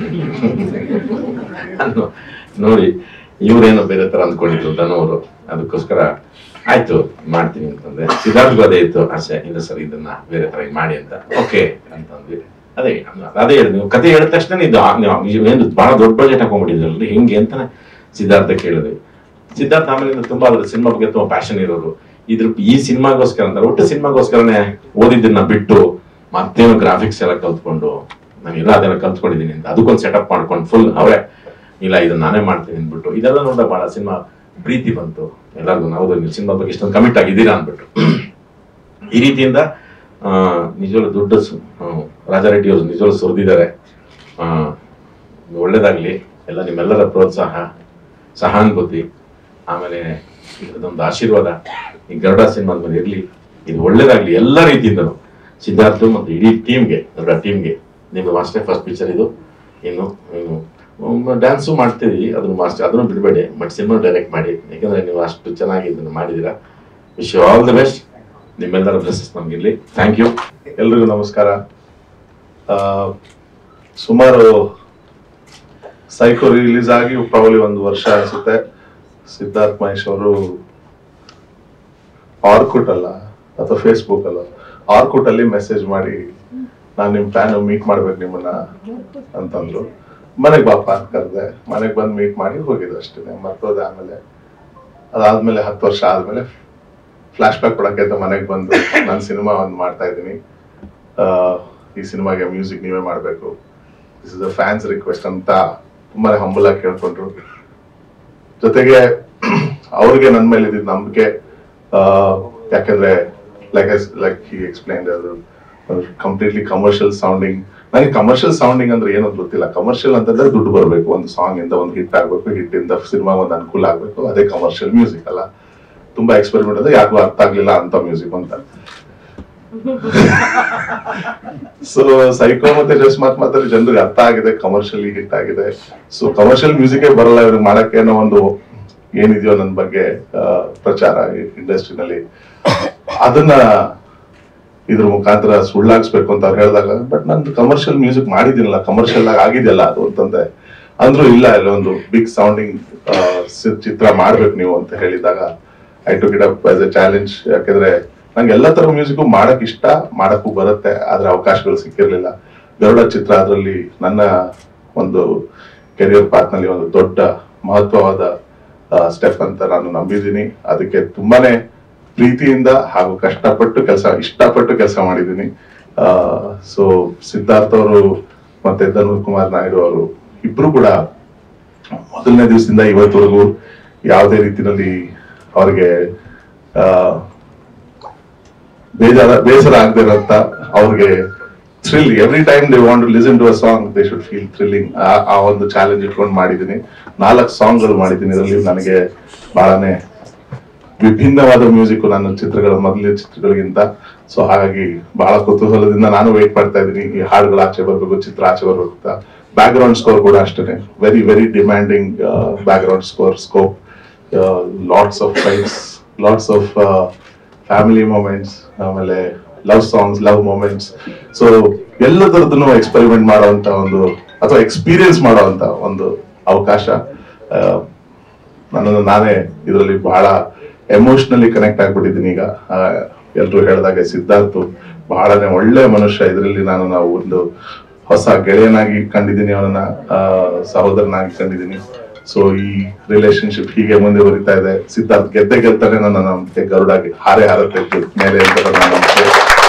ನಾನು ನೋಡಿ ಇವ್ರೇನೋ ಬೇರೆ ತರ ಅಂದ್ಕೊಂಡಿದ್ರು ಧನವರು ಅದಕ್ಕೋಸ್ಕರ ಆಯ್ತು ಮಾಡ್ತೀನಿ ಅಂತಂದೆ ಸಿದ್ಧಾರ್ಥಗೂ ಅದೇ ಇತ್ತು ಆಸೆ ಇಲ್ಲ ಸರ್ ಇದನ್ನ ಬೇರೆ ತರ ಮಾಡಿ ಅಂತ ಓಕೆ ಅಂತಂದ್ವಿ ಅದೇ ಅದೇ ಹೇಳಿ ನೀವು ಕತೆ ಹೇಳಿದ ತಕ್ಷಣ ಇದು ಆ- ನೀವು ಏನು ಬಹಳ ದೊಡ್ಡ ಬಜೆಟ್ ಹಾಕೊಂಡ್ಬಿಟ್ಟಿದ್ರಲ್ರಿ ಹಿಂಗೆ ಅಂತಾನೆ ಸಿದ್ಧಾರ್ಥ ಕೇಳಿದ್ವಿ ಸಿದ್ಧಾರ್ಥ ಆಮೇಲೆ ತುಂಬಾ ಅದ್ರ ಸಿನಿಮಾ ಬಗ್ಗೆ ತುಂಬಾ ಪ್ಯಾಷನ್ ಇರೋರು ಇದ್ರ ಈ ಸಿನಿಮಾಗೋಸ್ಕರ ಅಂತ ಒಟ್ಟು ಸಿನಿಮಾಗೋಸ್ಕರನೇ ಓದಿದ್ದನ್ನ ಬಿಟ್ಟು ಮತ್ತೇನು ಗ್ರಾಫಿಕ್ಸ್ ಎಲ್ಲ ಕಲ್ತ್ಕೊಂಡು ನಾನು ಎಲ್ಲ ಅದೆಲ್ಲ ಕಲ್ತ್ಕೊಂಡಿದ್ದೀನಿ ಅಂತ ಅದಕ್ಕೊಂದು ಸೆಟಪ್ ಮಾಡ್ಕೊಂಡು ಫುಲ್ ಅವರೇ ಇಲ್ಲ ಇದನ್ನ ನಾನೇ ಮಾಡ್ತೀನಿ ಅಂದ್ಬಿಟ್ಟು ಇದೆಲ್ಲ ನೋಡಿದಾಗ ಬಹಳ ಸಿನಿಮಾ ಪ್ರೀತಿ ಬಂತು ಎಲ್ಲರಿಗೂ ನಾವು ನೀವು ಸಿನಿಮಾ ಬಗ್ಗೆ ಇಷ್ಟೊಂದು ಕಮಿಟ್ ಆಗಿದ್ದೀರಾ ಅಂದ್ಬಿಟ್ಟು ಈ ರೀತಿಯಿಂದ ಆ, ನಿಜವಾಗ್ಲೂ ದೊಡ್ಡ ಸು- ಆ, ರಾಜಾರೆಡ್ಡಿ ಅವರು ನಿಜವಾಗ್ಲೂ ಸುರಿದಿದ್ದಾರೆ ಒಳ್ಳೇದಾಗ್ಲಿ ಎಲ್ಲ ನಿಮ್ಮೆಲ್ಲರ ಪ್ರೋತ್ಸಾಹ ಸಹಾನುಭೂತಿ ಆಮೇಲೆ ಇದೊಂದು ಆಶೀರ್ವಾದ ಈ ಗರುಡ ಸಿನಿಮಾದ ಮೇಲೆ ಇರ್ಲಿ ಇದು ಒಳ್ಳೇದಾಗ್ಲಿ ಎಲ್ಲ ರೀತಿಯಿಂದಲೂ ಸಿದ್ಧಾರ್ಥ್ ಮತ್ತು ಇಡೀ ಟೀಮ್ಗೆ ಗರುಡ ಟೀಮ್ಗೆ ನಿಮ್ಮ ಅಷ್ಟೇ ಫಸ್ಟ್ ಪಿಕ್ಚರ್ ಇದು ಇನ್ನು ಇನ್ನು ಡ್ಯಾನ್ಸು ಮಾಡ್ತೀವಿ ಅದನ್ನು ಮಾಸ್ಟರ್ ಅದನ್ನು ಬಿಡಬೇಡಿ ಬಟ್ ಸಿನಿಮಾ ಡೈರೆಕ್ಟ್ ಮಾಡಿ ಯಾಕಂದ್ರೆ ನೀವು ಅಷ್ಟು ಚೆನ್ನಾಗಿ ಇದನ್ನು ಮಾಡಿದ್ದೀರಾ wish you all the best ನಿಮ್ಮೆಲ್ಲರ ಬ್ಲೆಸಸ್ ನಮಗಿರ್ಲಿ ಥ್ಯಾಂಕ್ ಯು ಎಲ್ರಿಗೂ ನಮಸ್ಕಾರ ಆ, ಸುಮಾರು ಸೈಕೋ ರಿಲೀಸ್ ಆಗಿ ಪ್ರಾಬಲಿ ಒಂದು ವರ್ಷ ಅನ್ಸುತ್ತೆ ಸಿದ್ಧಾರ್ಥ್ ಮಹೇಶ್ ಅವರು ಆರ್ಕುಟ್ ಅಲ್ಲ ಅಥವಾ ಫೇಸ್ಬುಕ್ ಅಲ್ಲ ಆರ್ಕುಟ್ ಅಲ್ಲಿ ಮೆಸೇಜ್ ಮಾಡಿ ನಾನು ನಿಮ್ ಫ್ಯಾನ್ ಮೀಟ್ ಮಾಡ್ಬೇಕು ನಿಮ್ಮನ್ನ ಅಂತಂದ್ರು ಮನೆಗ್ ಬಾಪ ಅಂತ ಕರೆದೆ ಮನೆಗ್ ಬಂದು ಮೀಟ್ ಮಾಡಿ ಹೋಗಿದ್ದು ಅಷ್ಟೇ ಮತ್ತೋದೆ ಆಮೇಲೆ ಅದಾದ್ಮೇಲೆ ಹತ್ತು ವರ್ಷ ಆದ್ಮೇಲೆ ಫ್ಲಾಶ್ ಬ್ಯಾಕ್ ಕೊಡಕ್ಕೆ ಅಂತ ಮನೆಗೆ ಬಂದು ನಾನು ಸಿನಿಮಾ ಒಂದು ಮಾಡ್ತಾ ಇದ್ದೀನಿ ಆ, ಈ ಸಿನಿಮಾಗೆ ಮ್ಯೂಸಿಕ್ ನೀವೇ ಮಾಡಬೇಕು this is a fans request ಅಂತ ತುಂಬಾನೇ ಹಂಬಲ್ ಆಗಿ ಕೇಳ್ಕೊಂಡ್ರು ಜೊತೆಗೆ ಅವ್ರಿಗೆ ನನ್ನ ಮೇಲೆ ಇದ್ದಿದ್ದ ನಂಬಿಕೆ ಆ, ಯಾಕಂದ್ರೆ ಲೈಕ್ ಲೈಕ್ ಹಿ ಎಕ್ಸ್ಪ್ಲೈನ್ ಅದು ಕಂಪ್ಲೀಟ್ಲಿ ಕಮರ್ಷಿಯಲ್ ಸೌಂಡಿಂಗ್ ನನಗೆ ಕಮರ್ಷಿಯಲ್ ಸೌಂಡಿಂಗ್ ಅಂದ್ರೆ ಏನೋ ಗೊತ್ತಿಲ್ಲ ಕಮರ್ಷಿಯಲ್ ಅಂತಂದ್ರೆ ದುಡ್ಡು ಬರಬೇಕು ಒಂದು ಸಾಂಗ್ ಇಂದ ಒಂದು ಹಿಟ್ ಆಗ್ಬೇಕು ಹಿಟ್ ಇಂದ ಸಿನಿಮಾ ಒಂದು ಅನುಕೂಲ ಆಗ್ಬೇಕು ಅದೇ ಕಮರ್ಷಿಯಲ್ ಮ್ಯೂಸಿಕ್ ಅಲ್ಲ ತುಂಬಾ ಎಕ್ಸ್ಪೆರಿಮೆಂಟ್ ಅದ ಯಾರಿಗೂ ಅರ್ಥ ಆಗ್ಲಿಲ್ಲ ಅಂತ ಮ್ಯೂಸಿಕ್ ಅಂತ ಸೊ ಸೈಕೋ ಮತ್ತೆ ಜಸ್ಟ್ ಮಾತ್ ಮಾತ್ರ ಜನರಿಗೆ ಅರ್ಥ ಆಗಿದೆ ಕಮರ್ಷಿಯಲಿ ಹಿಟ್ ಆಗಿದೆ ಸೊ ಕಮರ್ಷಿಯಲ್ ಮ್ಯೂಸಿಕ್ ಬರಲ್ಲ ಇವ್ರಿಗೆ ಮಾಡಕ್ಕೆ ಅನ್ನೋ ಒಂದು ಏನಿದೆಯೋ ನನ್ನ ಬಗ್ಗೆ ಆ, ಪ್ರಚಾರ ಇಂಡಸ್ಟ್ರಿನಲ್ಲಿ ಅದನ್ನ ಇದ್ರ ಮುಖಾಂತರ ಸುಳ್ಳಾಗಿಸ್ಬೇಕು ಅಂತ ಅವ್ರು ಹೇಳಿದಾಗ ಬಟ್ ನಂದು ಕಮರ್ಷಿಯಲ್ ಮ್ಯೂಸಿಕ್ ಮಾಡಿದ್ದೀನಲ್ಲ ಕಮರ್ಷಿಯಲ್ ಆಗಿ ಆಗಿದೆಯಲ್ಲ ಅದು ಅಂತಂದೆ ಅಂದ್ರೂ ಇಲ್ಲ ಇಲ್ಲ ಒಂದು ಬಿಗ್ ಸೌಂಡಿಂಗ್ ಚಿತ್ರ ಮಾಡ್ಬೇಕು ನೀವು ಅಂತ ಹೇಳಿದಾಗ I took it up as a challenge ಯಾಕಂದ್ರೆ ನಂಗೆ ಎಲ್ಲ ತರ ಮ್ಯೂಸಿಕ್ ಮಾಡಕ್ ಇಷ್ಟ ಮಾಡಕ್ಕೂ ಬರುತ್ತೆ ಆದ್ರೆ ಅವಕಾಶಗಳು ಸಿಕ್ಕಿರ್ಲಿಲ್ಲ ಗರುಡ ಚಿತ್ರ ಅದರಲ್ಲಿ ನನ್ನ ಒಂದು ಕೆರಿಯರ್ ಪಾತ್ ನಲ್ಲಿ ಒಂದು ದೊಡ್ಡ ಮಹತ್ವವಾದ ಸ್ಟೆಪ್ ಅಂತ ನಾನು ನಂಬಿದ್ದೀನಿ ಅದಕ್ಕೆ ತುಂಬಾನೇ ಪ್ರೀತಿಯಿಂದ ಹಾಗೂ ಕಷ್ಟಪಟ್ಟು ಕೆಲಸ ಇಷ್ಟಪಟ್ಟು ಕೆಲಸ ಮಾಡಿದ್ದೀನಿ ಸೊ ಸಿದ್ಧಾರ್ಥ್ ಅವರು ಮತ್ತೆ ಧನುರ್ ಕುಮಾರ್ ನಾಯ್ಡು ಅವರು ಇಬ್ರು ಕೂಡ ಮೊದಲನೇ ದಿವಸದಿಂದ ಇವತ್ತವರೆಗೂ ಯಾವುದೇ ರೀತಿಯಲ್ಲಿ ಅವ್ರಿಗೆ ಆ, ಬೇಜಾರ ಬೇಸರ ಆಗದೆ ಇರಂತ ಅವ್ರಿಗೆ thrill every time they want to listen to a song they should feel thrilling ಆ ಒಂದು ಚಾಲೆಂಜ್ ಇಟ್ಕೊಂಡು ಮಾಡಿದ್ದೀನಿ ನಾಲ್ಕು ಸಾಂಗ್ಗಳು ಮಾಡಿದ್ದೀನಿ ಇದರಲ್ಲಿ ನನಗೆ ಬಹಳನೇ ವಿಭಿನ್ನವಾದ ಮ್ಯೂಸಿಕ್ ನನ್ನ ಚಿತ್ರಗಳ ಮೊದಲಿನ ಚಿತ್ರಗಳಿಗಿಂತ ಸೊ ಹಾಗಾಗಿ ಬಹಳ ಕುತೂಹಲದಿಂದ ನಾನು ವೇಟ್ ಮಾಡ್ತಾ ಇದ್ದೀನಿ ಈ ಹಾಡುಗಳು ಆಚೆ ಬರ್ಬೇಕು ಚಿತ್ರ ಆಚೆ ಬರ್ಬೇಕು ಅಂತ ಬ್ಯಾಕ್ ಗ್ರೌಂಡ್ ಸ್ಕೋರ್ ಕೂಡ ಅಷ್ಟೇ very very demanding background score scope lots of fights lots of family moments ಆಮೇಲೆ love songs love moments so ಎಲ್ಲ ತರದನ್ನು ಎಕ್ಸ್ಪೆರಿಮೆಂಟ್ ಮಾಡುವಂತ ಒಂದು ಅಥವಾ ಎಕ್ಸ್ಪೀರಿಯನ್ಸ್ ಮಾಡುವಂತ ಒಂದು ಅವಕಾಶ ಆ, ನನ್ನನ್ನು ನಾನೇ ಇದರಲ್ಲಿ ಬಹಳ ಎಮೋಷನಲಿ ಕನೆಕ್ಟ್ ಆಗ್ಬಿಟ್ಟಿದ್ದೀನಿ ಈಗ ಎಲ್ಲರೂ ಹೇಳಿದಾಗೆ ಸಿದ್ಧಾರ್ಥ್ ಬಹಳನೇ ಒಳ್ಳೆ ಮನುಷ್ಯ ಇದರಲ್ಲಿ ನಾನು ನಾವು ಒಂದು ಹೊಸ ಗೆಳೆಯನಾಗಿ ಕಂಡಿದ್ದೀನಿ ಅವನನ್ನ ಆ, ಸಹೋದರನಾಗಿ ಕಂಡಿದ್ದೀನಿ ಸೊ ಈ ರಿಲೇಶನ್ಶಿಪ್ ಹೀಗೆ ಮುಂದೆ ಬರಿತಾ ಇದೆ ಸಿದ್ಧಾರ್ಥ್ ಗೆದ್ದೆ ಗೆಲ್ತಾನೆ ನನ್ನ ನಂಬಿಕೆ ಗರುಡಾಗಿ ಹಾರೆ ಹಾರತ್ತೆ ಮೇಲೆ ಅಂತ ನನ್ನ ನಂಬಿಕೆ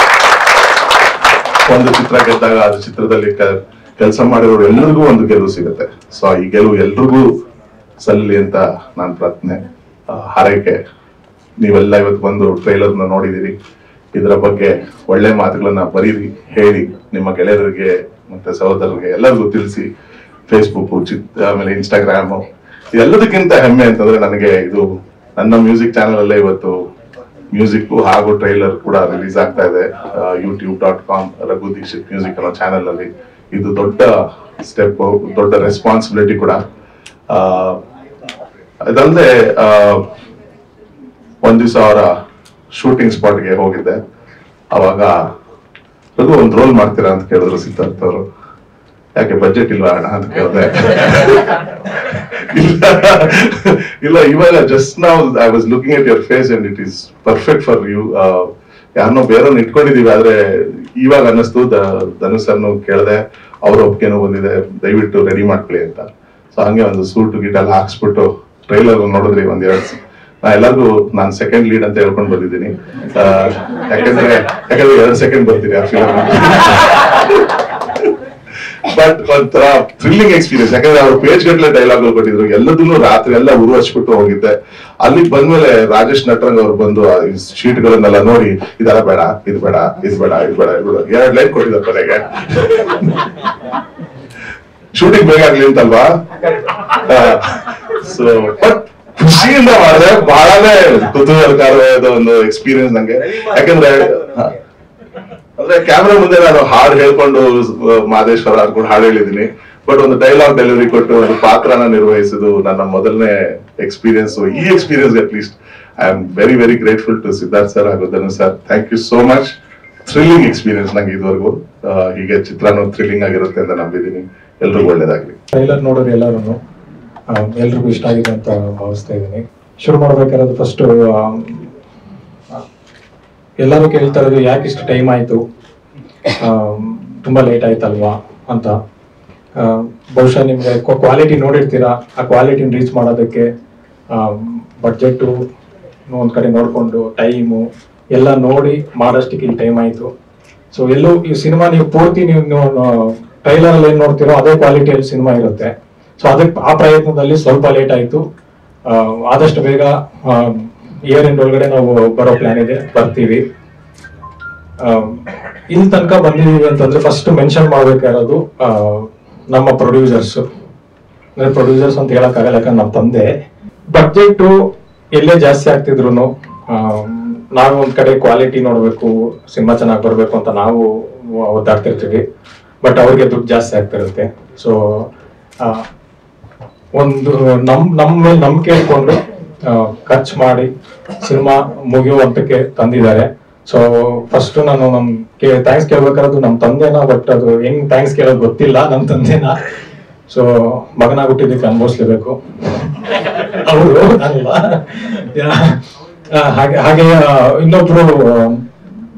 ಒಂದು ಚಿತ್ರ ಗೆದ್ದಾಗ ಅದು ಚಿತ್ರದಲ್ಲಿ ಕೆಲಸ ಮಾಡಿರೋರು ಎಲ್ರಿಗೂ ಒಂದು ಗೆಲುವು ಸಿಗುತ್ತೆ ಸೊ ಈ ಗೆಲುವು ಎಲ್ರಿಗೂ ಸಲ್ಲಲಿ ಅಂತ ನಾನು ಪ್ರಾರ್ಥನೆ ಆ, ಹಾರೈಕೆ ನೀವೆಲ್ಲ ಇವತ್ತು ಬಂದು ಟ್ರೈಲರ್ನ ನೋಡಿದಿರಿ ಇದರ ಬಗ್ಗೆ ಒಳ್ಳೆ ಮಾತುಗಳನ್ನ ಬರೀರಿ ಹೇಳಿ ನಿಮ್ಮ ಗೆಳೆಯರಿಗೆ ಮತ್ತೆ ಸಹೋದರರಿಗೆ ಎಲ್ಲರಿಗೂ ತಿಳಿಸಿ ಫೇಸ್ಬುಕ್ ಚಿತ್ ಆಮೇಲೆ ಇನ್ಸ್ಟಾಗ್ರಾಮ್ ಎಲ್ಲದಕ್ಕಿಂತ ಹೆಮ್ಮೆ ಅಂತಂದ್ರೆ ನನಗೆ ಇದು ನನ್ನ ಮ್ಯೂಸಿಕ್ ಚಾನೆಲ್ ಅಲ್ಲೇ ಇವತ್ತು ಮ್ಯೂಸಿಕ್ ಹಾಗೂ ಟ್ರೈಲರ್ ಕೂಡ ರಿಲೀಸ್ ಆಗ್ತಾ ಇದೆ YouTube dot com Raghu Dixit music ಅನ್ನೋ ಚಾನೆಲ್ ಅಲ್ಲಿ ಇದು ದೊಡ್ಡ ಸ್ಟೆಪ್ ದೊಡ್ಡ ರೆಸ್ಪಾನ್ಸಿಬಿಲಿಟಿ ಕೂಡ ಆ, ಅದಲ್ಲದೆ ಆ, ಒಂದ್ ದಿವಸ ಅವರ ಶೂಟಿಂಗ್ ಸ್ಪಾಟ್ಗೆ ಹೋಗಿದ್ದೆ ಅವಾಗ ರಘು ಒಂದ್ ರೋಲ್ ಮಾಡ್ತೀರಾ ಅಂತ ಕೇಳಿದ್ರು ಸಿದ್ಧಾರ್ಥ್ ಅವರು ಯಾಕೆ ಬಜೆಟ್ ಇಲ್ವಾ ಅಣ್ಣ ಅಂತ ಕೇಳಿದೆ ಇಲ್ಲ ಇಲ್ಲ ಇವಾಗ ಜಸ್ಟ್ ನಾವು I was looking at your face and it is perfect for you ಯಾರನ್ನೋ ಬೇರೆಯವ್ರನ್ನ ಇಟ್ಕೊಂಡಿದೀವಿ ಆದ್ರೆ ಇವಾಗ ಅನ್ನಿಸ್ತು ದ- ಧನುಷ್ ಸರ್ನು ಕೇಳಿದೆ ಅವ್ರ ಒಪ್ಪಿಗೆನೂ ಬಂದಿದೆ ದಯವಿಟ್ಟು ರೆಡಿ ಮಾಡ್ಕೊಳ್ಳಿ ಅಂತ ಸೊ ಹಂಗೆ ಒಂದು ಸೂಟ್ ಗೀಟ್ ಎಲ್ಲ ಹಾಕ್ಸ್ಬಿಟ್ಟು ಟ್ರೈಲರ್ ನೋಡಿದ್ರಿ ಒಂದ್ ಎರಡ್ ಸ- ನಾ ಎಲ್ಲರಿಗೂ ನಾನ್ ಸೆಕೆಂಡ್ ಲೀಡ್ ಅಂತ ಹೇಳ್ಕೊಂಡು ಬಂದಿದ್ದೀನಿ ಆ, ಯಾಕಂದ್ರೆ ಯಾಕಂದ್ರೆ ಎರಡ್ ಸೆಕೆಂಡ್ ಬರ್ತೀನಿ ಆ ಫಿಲಮ್ ಬಟ್ ಒಂಥರ ಥ್ರಿಲ್ಲಿಂಗ್ ಎಕ್ಸ್ಪೀರಿಯನ್ಸ್ ಯಾಕಂದ್ರೆ ಅವ್ರು ಪೇಜ್ ಗಟ್ಟಲೆ ಡೈಲಾಗ್ ಕೊಟ್ಟಿದ್ರು ಎಲ್ಲದನ್ನು ರಾತ್ರಿ ಎಲ್ಲ ಉರುವಚ್ಬಿಟ್ಟು ಹೋಗಿದ್ದೆ ಅಲ್ಲಿಗೆ ಬಂದ್ಮೇಲೆ ರಾಜೇಶ್ ನಟರಂಗ್ ಅವ್ರು ಬಂದು ಶೀಟ್ ಗಳನ್ನೆಲ್ಲ ನೋಡಿ ಇದೆಲ್ಲ ಬೇಡ ಇದು ಬೇಡ ಇದು ಬೇಡ ಇದು ಬೇಡ ಇದು ಬೇಡ ಎರಡ್ ಲೈನ್ ಕೊಟ್ಟಿದ್ದಾರೆ ಕೊನೆಗೆ ಶೂಟಿಂಗ್ ಬೇಗ ಆಗ್ಲಿ ಅಂತಲ್ವಾ ಸೊ ಬಟ್ ಖುಷಿಯಿಂದ ಮಾಡಿದ್ರೆ ಬಹಳನೇ ಕುತೂಹಲಕಾರವಾದ ಒಂದು ಎಕ್ಸ್ಪೀರಿಯನ್ಸ್ ನಂಗೆ ಯಾಕಂದ್ರೆ ಹ. ಅಂದ್ರೆ ಕ್ಯಾಮ್ರಾ ಮುಂದೆ ನಾನು ಹಾಡು ಹೇಳ್ಕೊಂಡು ಅಹ್, ಮಾದೇಶ್ವರ ಅನ್ಕೊಂಡು ಹಾಡು ಹೇಳಿದೀನಿ ಬಟ್ ಒಂದು ಡೈಲಾಗ್ ಡೆಲಿವರಿ ಕೊಟ್ಟು ಒಂದು ಪಾತ್ರನ ನಿರ್ವಹಿಸಿದ್ದು ನನ್ನ ಮೊದಲನೇ ಎಕ್ಸ್ಪೀರಿಯನ್ಸ್ ಈ experience at least I am very very grateful to Siddharth sir ಹಾಗೂ Dhanu sir thank you so much thrilling experience ನಂಗೆ ಇದುವರೆಗೂ ಅಹ್, ಹೀಗೆ ಚಿತ್ರನೂ ಥ್ರಿಲ್ಲಿಂಗ್ ಆಗಿರುತ್ತೆ ಅಂತ ನಂಬಿದ್ದೀನಿ ಎಲ್ರಿಗೂ ಒಳ್ಳೇದಾಗ್ಲಿ ಟ್ರೈಲರ್ ನೋಡೋರು ಎಲ್ಲರೂ ಎಲ್ರಿಗೂ ಇಷ್ಟ ಆಗಿದೆ ಅಂತ ಭಾವಿಸ್ತಾ ಇದ್ದೀನಿ ಶುರು ಮಾಡ್ಬೇಕಾದ್ರೆ ಫಸ್ಟ್ ಎಲ್ಲರೂ ಕೇಳ್ತಾ ಇರೋದು ಯಾಕೆ ಇಷ್ಟು ಟೈಮ್ ಆಯ್ತು ಆಮ್, ತುಂಬಾ ಲೇಟ್ ಆಯ್ತಲ್ವಾ ಅಂತ ಆ, ಬಹುಶಃ ನಿಮ್ಗೆ ಕ್ವಾಲಿಟಿ ನೋಡಿರ್ತೀರಾ ಆ ಕ್ವಾಲಿಟಿನ ರೀಚ್ ಮಾಡೋದಕ್ಕೆ ಬಡ್ಜೆಟ್ಟು ಒಂದ್ ಕಡೆ ನೋಡ್ಕೊಂಡು ಟೈಮು ಎಲ್ಲ ನೋಡಿ ಮಾಡೋಷ್ಟಕ್ಕೆ ಇಲ್ಲಿ ಟೈಮ್ ಆಯ್ತು ಸೊ ಎಲ್ಲೂ ಈ ಸಿನಿಮಾ ನೀವು ಪೂರ್ತಿ ನೀವು ಟ್ರೈಲರ್ ಅಲ್ಲಿ ಏನ್ ನೋಡ್ತೀರೋ ಅದೇ ಕ್ವಾಲಿಟಿಯಲ್ಲಿ ಸಿನಿಮಾ ಇರುತ್ತೆ ಸೊ ಅದಕ್ಕೆ ಆ ಪ್ರಯತ್ನದಲ್ಲಿ ಸ್ವಲ್ಪ ಲೇಟ್ ಆಯ್ತು ಆ, ಆದಷ್ಟು ಬೇಗ ಇಯರ್ ಎಂಡ್ ಒಳಗಡೆ ನಾವು ಬರೋ ಪ್ಲಾನ್ ಇದೆ ಬರ್ತೀವಿ ಆ, ಇಲ್ಲಿ ತನಕ ಬಂದಿದೀವಿ ಅಂತಂದ್ರೆ ಫಸ್ಟ್ ಮೆನ್ಷನ್ ಮಾಡ್ಬೇಕಾಗಿರೋದು ಆ, ನಮ್ಮ ಪ್ರೊಡ್ಯೂಸರ್ಸ್ ಅಂದ್ರೆ ಪ್ರೊಡ್ಯೂಸರ್ಸ್ ಅಂತ ಹೇಳಕ್ಕಾಗಲ್ಲ ಯಾಕಂದ್ರೆ ನಮ್ಮ ತಂದೆ ಬಡ್ಜೆಟ್ ಎಲ್ಲೇ ಜಾಸ್ತಿ ಆಗ್ತಿದ್ರು ನಾವು ಒಂದ್ ಕಡೆ ಕ್ವಾಲಿಟಿ ನೋಡ್ಬೇಕು ಸಿನಿಮಾ ಚೆನ್ನಾಗಿ ಬರ್ಬೇಕು ಅಂತ ನಾವು ಒದ್ದಾಡ್ತಿರ್ತೀವಿ ಬಟ್ ಅವ್ರಿಗೆ ದುಡ್ಡು ಜಾಸ್ತಿ ಆಗ್ತಿರುತ್ತೆ ಸೊ ಒಂದು ನಮ್ ನಮ್ಮ ಮೇಲೆ ನಂಬಿಕೆ ಇಟ್ಕೊಂಡು ಖರ್ಚು ಮಾಡಿ ಸಿನಿಮಾ ಮುಗಿಯುವಂತಕ್ಕೆ ತಂದಿದ್ದಾರೆ ಸೊ ಫಸ್ಟ್ ನಾನು ನಮ್ ಥ್ಯಾಂಕ್ಸ್ ಕೇಳ್ಬೇಕಾದ್ದು ನಮ್ ತಂದೆನ ಬಟ್ ಅದು ಹೆಂಗ್ ಥ್ಯಾಂಕ್ಸ್ ಕೇಳೋದು ಗೊತ್ತಿಲ್ಲ ನಮ್ ತಂದೆನ ಸೊ ಮಗನಾಗ್ ಹುಟ್ಟಿದ್ದಕ್ಕೆ ಅನ್ಭವಿಸ್ಲೇಬೇಕು ಅವರು ಅಲ್ವಾ ಯಾ- ಆ, ಹಾಗೆ ಹಾಗೆ ಆ, ಇನ್ನೊಬ್ರು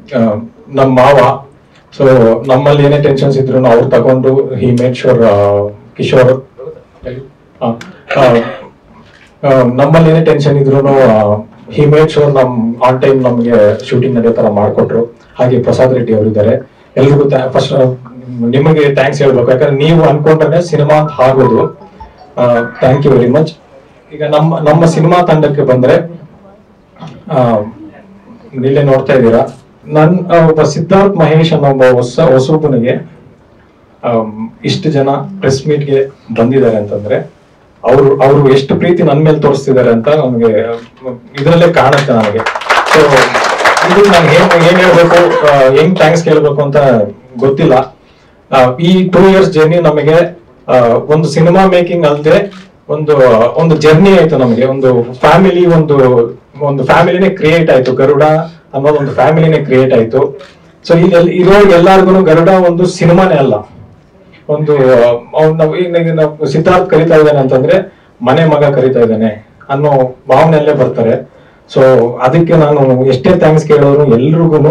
ನಮ್ಮ ಮಾವ ಸೊ ನಮ್ಮಲ್ಲಿ ಏನೇ ಟೆನ್ಷನ್ಸ್ ಇದ್ರು ಅವ್ರು ತಗೊಂಡು ಹಿ ಮೇಡ್ ಶೋರ್ ಕಿಶೋರ್ ಆ, ಆ, ಆ, ನಮ್ಮಲ್ಲಿ ಏನೇ ಟೆನ್ಷನ್ ಇದ್ರು ಹಿ ಮೇಡ್ ಶೋರ್ ನಮ್ ಆನ್ ಟೈಮ್ ನಮಗೆ ಶೂಟಿಂಗ್ ನಡೆಯೋ ತರ ಮಾಡ್ಕೊಟ್ರು ಹಾಗೆ ಪ್ರಸಾದ್ ರೆಡ್ಡಿ ಅವರು ಇದ್ದಾರೆ ಎಲ್ರಿಗೂ ಫಸ್ಟ್ ನಿಮಗೆ ಥ್ಯಾಂಕ್ಸ್ ಹೇಳ್ಬೇಕು ಯಾಕಂದ್ರೆ ನೀವು ಅನ್ಕೊಂಡ್ರೆ ಸಿನಿಮಾ ಅಂತ ಆಗೋದು ಥ್ಯಾಂಕ್ ಯು ವೆರಿ ಮಚ್ ಈಗ ನಮ್ಮ ನಮ್ಮ ಸಿನಿಮಾ ತಂಡಕ್ಕೆ ಬಂದ್ರೆ ಆ, ಇಲ್ಲೇ ನೋಡ್ತಾ ಇದ್ದೀರಾ ನನ್ ಆ, ಒಬ್ಬ ಸಿದ್ಧಾರ್ಥ್ ಮಹೇಶ್ ಅನ್ನೋ ಒಬ್ಬ ಹೊಸ ಹೊಸೊಬ್ಬನಿಗೆ ಇಷ್ಟು ಜನ ಪ್ರೆಸ್ ಮೀಟ್ಗೆ ಬಂದಿದ್ದಾರೆ ಅಂತಂದ್ರೆ ಅವರು ಅವರು ಎಷ್ಟು ಪ್ರೀತಿ ನನ್ನ ಮೇಲೆ ತೋರಿಸ್ತಿದ್ದಾರೆ ಅಂತ ನಮಗೆ ಇದರಲ್ಲೇ ಕಾಣುತ್ತೆ ನನಗೆ ಸೊ ಇದು ನಾನು ಏನ್ ಏನ್ ಹೇಳ್ಬೇಕು ಆ, ಹೆಂಗ್ ಥ್ಯಾಂಕ್ಸ್ ಕೇಳ್ಬೇಕು ಅಂತ ಗೊತ್ತಿಲ್ಲ ಆ, ಈ ಟೂ ಇಯರ್ಸ್ ಜರ್ನಿ ನಮಗೆ ಆ, ಒಂದು ಸಿನಿಮಾ ಮೇಕಿಂಗ್ ಅಲ್ಲದೆ ಒಂದು ಒಂದು ಜರ್ನಿ ಆಯ್ತು ನಮಗೆ ಒಂದು ಫ್ಯಾಮಿಲಿ ಒಂದು ಒಂದು ಫ್ಯಾಮಿಲಿನೇ ಕ್ರಿಯೇಟ್ ಆಯ್ತು ಗರುಡ ಅನ್ನೋದು ಒಂದು ಫ್ಯಾಮಿಲಿನೇ ಕ್ರಿಯೇಟ್ ಆಯ್ತು ಸೊ ಇಲ್ಲಿ ಇರೋ ಎಲ್ಲಾರ್ಗು ಗರುಡ ಒಂದು ಸಿನಿಮಾನೇ ಅಲ್ಲ ಒಂದು ಅವ್ನ್ ನಾವ್ ಈಗ ಈಗ ನಾವು ಸಿದ್ಧಾರ್ಥ್ ಕರಿತಾ ಇದ್ದಾನೆ ಅಂತಂದ್ರೆ ಮನೆ ಮಗ ಕರಿತಾ ಇದ್ದಾನೆ ಅನ್ನೋ ಭಾವನೆಯಲ್ಲೇ ಬರ್ತಾರೆ ಸೊ ಅದಕ್ಕೆ ನಾನು ಎಷ್ಟೇ ಥ್ಯಾಂಕ್ಸ್ ಕೇಳೋರು ಎಲ್ರಿಗೂ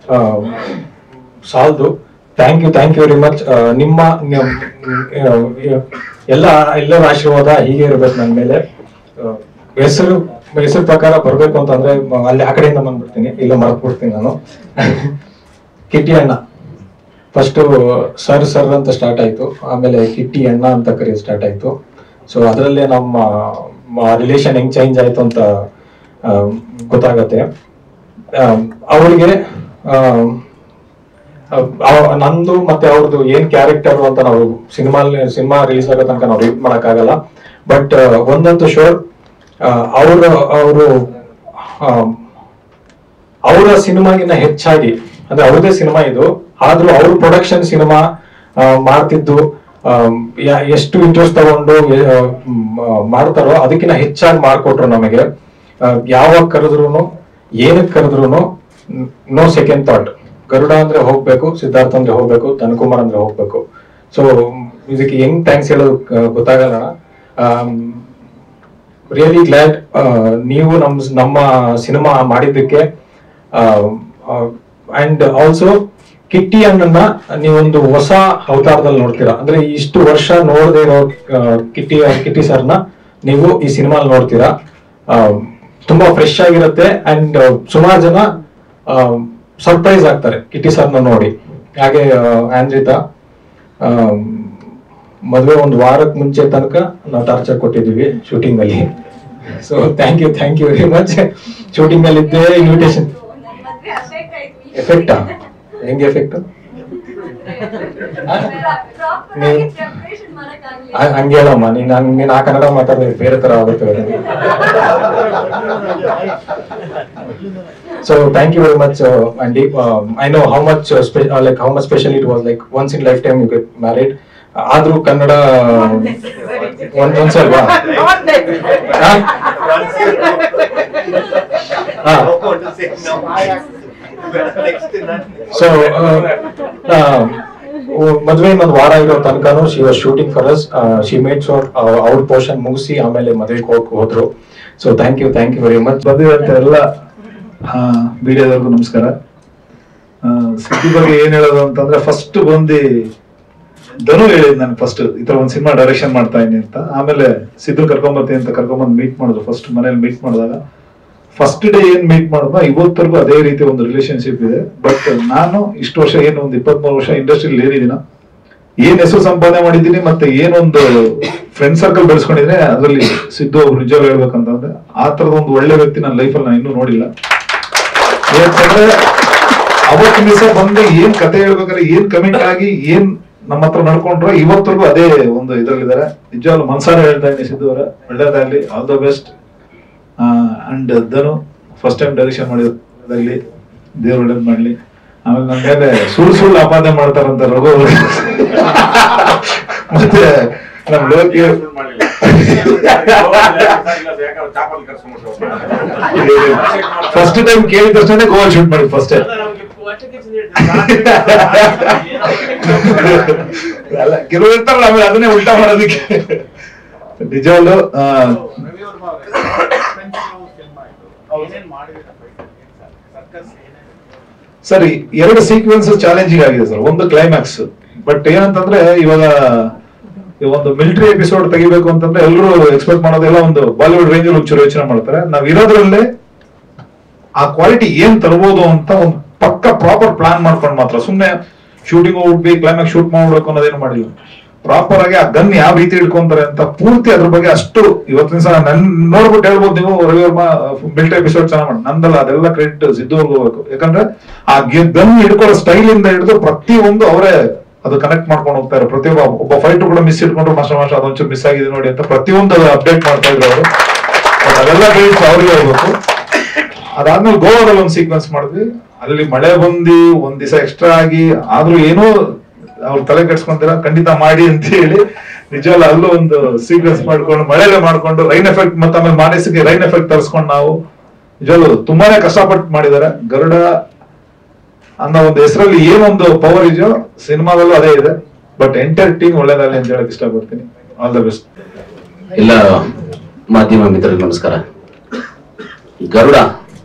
ಸಾಲದು thank you thank you very much ನಿಮ್ಮ ನಿಮ್- ಆ, ಎಲ್ಲ ಎಲ್ಲರ ಆಶೀರ್ವಾದ ಹೀಗೆ ಇರ್ಬೇಕು ನನ್ನ ಮೇಲೆ ಆ, ಹೆಸರು ಹೆಸರು ಪ್ರಕಾರ ಬರ್ಬೇಕು ಅಂತಂದ್ರೆ ಮ- ಅಲ್ಲಿ ಆ ಕಡೆಯಿಂದ ಬಂದ್ಬಿಡ್ತೀನಿ ಇಲ್ಲ ಮರ್ತ್ಬಿಡ್ತೀನಿ ನಾನು ಕಿಟ್ಟಿ ಅಣ್ಣ ಫಸ್ಟ್ ಸರ್ ಸರ್ ಅಂತ ಸ್ಟಾರ್ಟ್ ಆಯ್ತು ಆಮೇಲೆ ಕಿಟ್ಟಿ ಅಣ್ಣ ಅಂತ ಕರೆಯೋದು ಸ್ಟಾರ್ಟ್ ಆಯ್ತು ಸೊ ಅದರಲ್ಲೇ ನಮ್ಮ ರಿಲೇಷನ್ ಹೆಂಗ್ ಚೇಂಜ್ ಆಯ್ತು ಅಂತ ಆ, ಗೊತ್ತಾಗತ್ತೆ ಅವರಿಗೆ ನಂದು ಮತ್ತೆ ಅವ್ರದ್ದು ಏನ್ ಕ್ಯಾರೆಕ್ಟರ್ ಅಂತ ನಾವು ಸಿನಿಮಾ ಸಿನಿಮಾ ರಿಲೀಸ್ ಆಗೋ ತನಕ ನಾವು ರೀಡ್ ಮಾಡಕ್ಕಾಗಲ್ಲ ಬಟ್ ಒಂದಂತೂ ಶೋರ್ ಅವರು ಅವರು ಅವರ ಸಿನಿಮಾಗಿನ ಹೆಚ್ಚಾಗಿ ಅಂದ್ರೆ ಅವ್ರದೇ ಸಿನಿಮಾ ಇದು ಆದ್ರೂ ಅವ್ರ ಪ್ರೊಡಕ್ಷನ್ ಸಿನಿಮಾ ಮಾಡ್ತಿದ್ದು ಆ, ಯಾ- ಎಷ್ಟು ಇಂಟ್ರೆಸ್ಟ್ ತಗೊಂಡು ಎ- ಆ, ಮ್, ಆ, ಮಾಡ್ತಾರೋ ಅದಕ್ಕಿಂತ ಹೆಚ್ಚಾಗಿ ಮಾಡ್ಕೊಟ್ರು ನಮಗೆ ಆ, ಯಾವಾಗ ಕರೆದ್ರು ಏನಕ್ಕೆ ಕರೆದ್ರು ನೋ ಸೆಕೆಂಡ್ ಥಾಟ್ ಗರುಡ ಅಂದ್ರೆ ಹೋಗ್ಬೇಕು ಸಿದ್ಧಾರ್ಥ ಅಂದ್ರೆ ಹೋಗ್ಬೇಕು ಧನಕುಮಾರ್ ಅಂದ್ರೆ ಹೋಗ್ಬೇಕು ಸೊ ಇದಕ್ಕೆ ಹೆಂಗ್ ಥ್ಯಾಂಕ್ಸ್ ಹೇಳೋದು ಆ, ಗೊತ್ತಾಗಲ್ಲ ರಿಯಲಿ ಗ್ಲಾಡ್ ನೀವು ನಮ್ ನಮ್ಮ ಸಿನಿಮಾ ಮಾಡಿದ್ದಕ್ಕೆ ಅಂಡ್ ಆಲ್ಸೋ ಕಿಟ್ಟಿ ಅಣ್ಣನ್ನ ನೀವೊಂದು ಹೊಸ ಅವತಾರದಲ್ಲಿ ನೋಡ್ತೀರಾ ಅಂದ್ರೆ ಇಷ್ಟು ವರ್ಷ ನೋಡದೆ ಇರೋ ಆ, ಕಿಟ್ಟಿ ಕಿಟ್ಟಿ ಸರ್ನ ನೀವು ಈ ಸಿನಿಮಾ ನೋಡ್ತೀರಾ ಆ, ತುಂಬಾ ಫ್ರೆಶ್ ಆಗಿರುತ್ತೆ ಅಂಡ್ ಸುಮಾರು ಜನ ಸರ್ಪ್ರೈಸ್ ಆಗ್ತಾರೆ ಕಿಟ್ಟಿ ಸರ್ನ ನೋಡಿ ಹಾಗೆ ಆಂದ್ರಿತಾ ಆ, ಮದುವೆ ಒಂದು ವಾರಕ್ಕೆ ಮುಂಚೆ ತನಕ ನಾವು ಟಾರ್ಚರ್ ಕೊಟ್ಟಿದ್ದೀವಿ ಶೂಟಿಂಗ್ ಅಲ್ಲಿ so thank you thank you very much shooting ಅಲ್ಲಿ ಇದ್ದೇ ಇನ್ವಿಟೇಷನ್ ಎಫೆಕ್ಟಾ ಹೆಂಗೆ ಎಫೆಕ್ಟ್ ಹಂಗೆ ಹೇಳಮ್ಮ ನೀನ್ ಹಂಗ್- ನೀನ್ ಆ ಕನ್ನಡ ಮಾತಾಡಿದ್ರೆ ಬೇರೆ ತರ ಆಗುತ್ತೆ so thank you very much ಅಂಡಿ I know how much like how much special it was like once in lifetime you get married ಆದ್ರೂ ಕನ್ನಡ ಒಂದ್ ಒಂದ್ಸಲ ಅಲ್ವಾ ಹಾ? ಹಾ. ಸೊ ಮದ್ವೆ ಇನ್ನೊಂದು ವಾರ ಇರೋ ತನಕನು she was shooting for us she made sure ಅವ್ರ ಪೋರ್ಷನ್ ಮುಗಿಸಿ ಆಮೇಲೆ ಮದ್ವೆಗೆ ಹೋಗ್ ಹೋದ್ರು so thank you thank you very much ಬಂದಿರುವಂತ ಎಲ್ಲ ಮೀಡಿಯಾದವ್ರಿಗೂ ನಮಸ್ಕಾರ ಆ, ಸುದ್ದಿ ಬಗ್ಗೆ ಏನ್ ಹೇಳೋದು ಅಂತಂದ್ರೆ ಫಸ್ಟ್ ಬಂದು ಧನು ಹೇಳಿದ್ ನಾನು ಫಸ್ಟ್ ಈ ತರ ಒಂದ್ ಸಿನಿಮಾ ಡೈರೆಕ್ಷನ್ ಮಾಡ್ತಾ ಇದೀನಿ ಅಂತ ಆಮೇಲೆ ಸಿದ್ದು ಕರ್ಕೊಂಬರ್ತೀನಿ ಅಂತ ಕರ್ಕೊಂಬಂದ್ ಮೀಟ್ ಮಾಡಿದ್ರು ಫಸ್ಟ್ ಮನೇಲಿ ಮೀಟ್ ಮಾಡಿದಾಗ ಫಸ್ಟ್ ಡೇ ಏನ್ ಮೀಟ್ ಮಾಡಿದ್ನೋ ಇವತ್ತರೆಗೂ ಅದೇ ರೀತಿ ಒಂದು ರಿಲೇಶನ್ಶಿಪ್ ಇದೆ ಬಟ್ ನಾನು ಇಷ್ಟು ವರ್ಷ ಏನು ಒಂದು ಇಪ್ಪತ್ಮೂರು ವರ್ಷ ಇಂಡಸ್ಟ್ರಿಯಲ್ಲಿ ಏನಿದ್ದೀನ ಏನ್ ಹೆಸರು ಸಂಪಾದನೆ ಮಾಡಿದ್ದೀನಿ ಮತ್ತೆ ಏನೊಂದು ಫ್ರೆಂಡ್ ಸರ್ಕಲ್ ಬೆಳೆಸ್ಕೊಂಡಿದ್ರೆ ಅದರಲ್ಲಿ ಸಿದ್ದು ಒಬ್ರು ನಿಜವಾಗ್ಲೂ ಹೇಳ್ಬೇಕಂತಂದ್ರೆ ಆ ತರದ ಒಂದು ಒಳ್ಳೆ ವ್ಯಕ್ತಿ ನನ್ನ ಲೈಫಲ್ಲಿ ನಾನು ಇನ್ನೂ ನೋಡಿಲ್ಲ ಯಾಕಂದ್ರೆ ಅವತ್ತು ದಿವಸ ಬಂದು ಏನ್ ಕತೆ ಹೇಳ್ಬೇಕಾದ್ರೆ ಏನ್ ಕಮೆಂಟ್ ಆಗಿ ಏನ್ ನಮ್ಮ ಹತ್ರ ನಡ್ಕೊಂಡ್ರು ಇವತ್ತರೆಗೂ ಅದೇ ಒಂದು ಇದ್ರಲ್ಲಿದ್ದಾರೆ ನಿಜವಾಗ್ಲೂ ಮನ್ಸಾರ ಹೇಳ್ತಾ ಇದ್ದೀನಿ ಸಿದ್ದು ಅವರ ಒಳ್ಳೇದಾಗ್ಲಿ all the best and Dhanu first time direction ಮಾಡಿದಾಗ್ಲಿ ದೇವ್ರು ಒಳ್ಳೇದ್ ಮಾಡ್ಲಿ ಆಮೇಲೆ ನನ್ನ ಮೇಲೆ ಸುಳ್ಳು ಸುಳ್ಳು ಅಪಾದನೆ ಮಾಡ್ತಾರಂತ ರಘು ಅವ್ರು. ಮತ್ತೆ ನಮ್ ಲೋಕಿ ಫಸ್ಟ್ ಟೈಮ್ ಕೇಳಿದ ತಕ್ಷಣ ಗೋವಾ ಶೂಟ್ ಮಾಡಿ ಫಸ್ಟ್ ಅಲ್ಲ ಕೆಲವು ಇರ್ತಾರಲ್ಲ ಆಮೇಲೆ ಅದನ್ನೇ ಉಲ್ಟಾ ಮಾಡೋದಕ್ಕೆ ನಿಜವಲ್ಲೂ ಆ, ಸರಿ ಎರಡು ಸೀಕ್ವೆನ್ಸ್ ಚಾಲೆಂಜಿಂಗ್ ಆಗಿದೆ ಸರ್ ಒಂದು ಕ್ಲೈಮ್ಯಾಕ್ಸ್ ಬಟ್ ಏನಂತಂದ್ರೆ ಇವಾಗ ಈ ಒಂದು ಮಿಲಿಟರಿ ಎಪಿಸೋಡ್ ತೆಗಿಬೇಕು ಅಂತಂದ್ರೆ ಎಲ್ಲರೂ ಎಕ್ಸ್ಪೆಕ್ಟ್ ಮಾಡೋದೆಲ್ಲ ಒಂದು ಬಾಲಿವುಡ್ ರೇಂಜ್ ಒಂಚೂರು ಯೋಚನೆ ಮಾಡ್ತಾರೆ ನಾವ್ ಇರೋದ್ರಲ್ಲೇ ಆ ಕ್ವಾಲಿಟಿ ಏನ್ ತರಬಹುದು ಅಂತ ಒಂದು ಪಕ್ಕ ಪ್ರಾಪರ್ ಪ್ಲಾನ್ ಮಾಡ್ಕೊಂಡು ಮಾತ್ರ ಸುಮ್ನೆ ಶೂಟಿಂಗ್ ಹೋಗ್ಬೇಕು ಕ್ಲೈಮ್ಯಾಕ್ಸ್ ಶೂಟ್ ಮಾಡ್ಬೇಕು ಅನ್ನೋದೇನು ಮಾಡಿಲ್ಲ ಪ್ರಾಪರ್ ಆಗಿ ಆ ಗನ್ ಯಾವ ರೀತಿ ಇಟ್ಕೊಂತಾರೆ ಅಂತ ಪೂರ್ತಿ ಅದ್ರ ಬಗ್ಗೆ ಅಷ್ಟು ಇವತ್ತಿನ ಸಹ ನನ್ ನೋಡ್ಬಿಟ್ಟು ಹೇಳ್ಬೋದು ನೀವು ರವಿವರ್ಮ ಮಿಲಿಟರಿ ಎಪಿಸೋಡ್ ಚೆನ್ನಾಗಿ ಮಾಡಿ ನಂದಲ್ಲ ಅದೆಲ್ಲ ಕ್ರೆಡಿಟ್ ಸಿದ್ದು ಹೋಗ್ಬೇಕು ಯಾಕಂದ್ರೆ ಆ ಗನ್ ಹಿಡ್ಕೊಳ್ಳೋ ಸ್ಟೈಲ್ ಇಂದ ಹಿಡಿದು ಪ್ರತಿ ಒಂದು ಅವರೇ ಅದು ಕನೆಕ್ಟ್ ಮಾಡ್ಕೊಂಡು ಹೋಗ್ತಾರೆ ಪ್ರತಿಯೊಬ್ಬ ಒಬ್ಬ ಫೈಟ್ ಕೂಡ ಮಿಸ್ ಇಟ್ಕೊಂಡ್ರು ಮಾಸ್ಟರ್ ಮಾಸ್ಟರ್ ಅದೊಂಚೂರು ಮಿಸ್ ಆಗಿದೆ ನೋಡಿ ಅಂತ ಪ್ರತಿಯೊಂದು ಅಪ್ಡೇಟ್ ಮಾಡ್ತಾ ಇದ್ರು ಅವರು ಅದೆಲ್ಲ ಕ್ರೆಡಿಟ್ಸ್ ಅವ್ರಿಗೆ ಹೋಗ್ಬೇಕು ಅದಾದ್ಮೇಲೆ ಗೋವಾದಲ್ಲಿ ಒಂದು ಸೀಕ್ವೆನ್ಸ್ ಮಾಡಿದ್ವಿ ಅಲ್ಲಿ ಮಳೆ ಬಂದು ಒಂದ್ ದಿವಸ ಎಕ್ಸ್ಟ್ರಾ ಆಗಿ ಆದ್ರೂ ಏನೋ ಅವ್ರು ತಲೆ ಕೆಡ್ಸ್ಕೊಂತೀರ ಖಂಡಿತ ಮಾಡಿ ಅಂತ ಹೇಳಿ ನಿಜವಲ್ಲ ಅಲ್ಲೂ ಒಂದು ಸೀಕ್ವೆನ್ಸ್ ಮಾಡ್ಕೊಂಡು ಮಳೆಲೆ ಮಾಡ್ಕೊಂಡು ರೈನ್ ಎಫೆಕ್ಟ್ ಮತ್ತೆ ಆಮೇಲೆ ಮಾನಸಿಕ ರೈನ್ ಎಫೆಕ್ಟ್ ತರಿಸ್ಕೊಂಡು ನಾವು ನಿಜವಲ್ಲೂ ತುಂಬಾನೇ ಕಷ್ಟಪಟ್ಟು ಮಾಡಿದ್ದಾರೆ ಗರುಡ ಅನ್ನೋ ಒಂದು ಹೆಸರಲ್ಲಿ ಏನೊಂದು ಪವರ್ ಇದೆಯೋ ಸಿನಿಮಾದಲ್ಲೂ ಅದೇ ಇದೆ ಬಟ್ ಎಂಟರ್ ಟೀಮ್ ಒಳ್ಳೇದಾಗಲಿ ಅಂತ ಹೇಳಕ್ ಇಷ್ಟಪಡ್ತೀನಿ ಆಲ್ ದ ಬೆಸ್ಟ್ ಎಲ್ಲ ಮಾಧ್ಯಮ ಮಿತ್ರರಿಗೆ ನಮಸ್ಕಾರ ಗರುಡ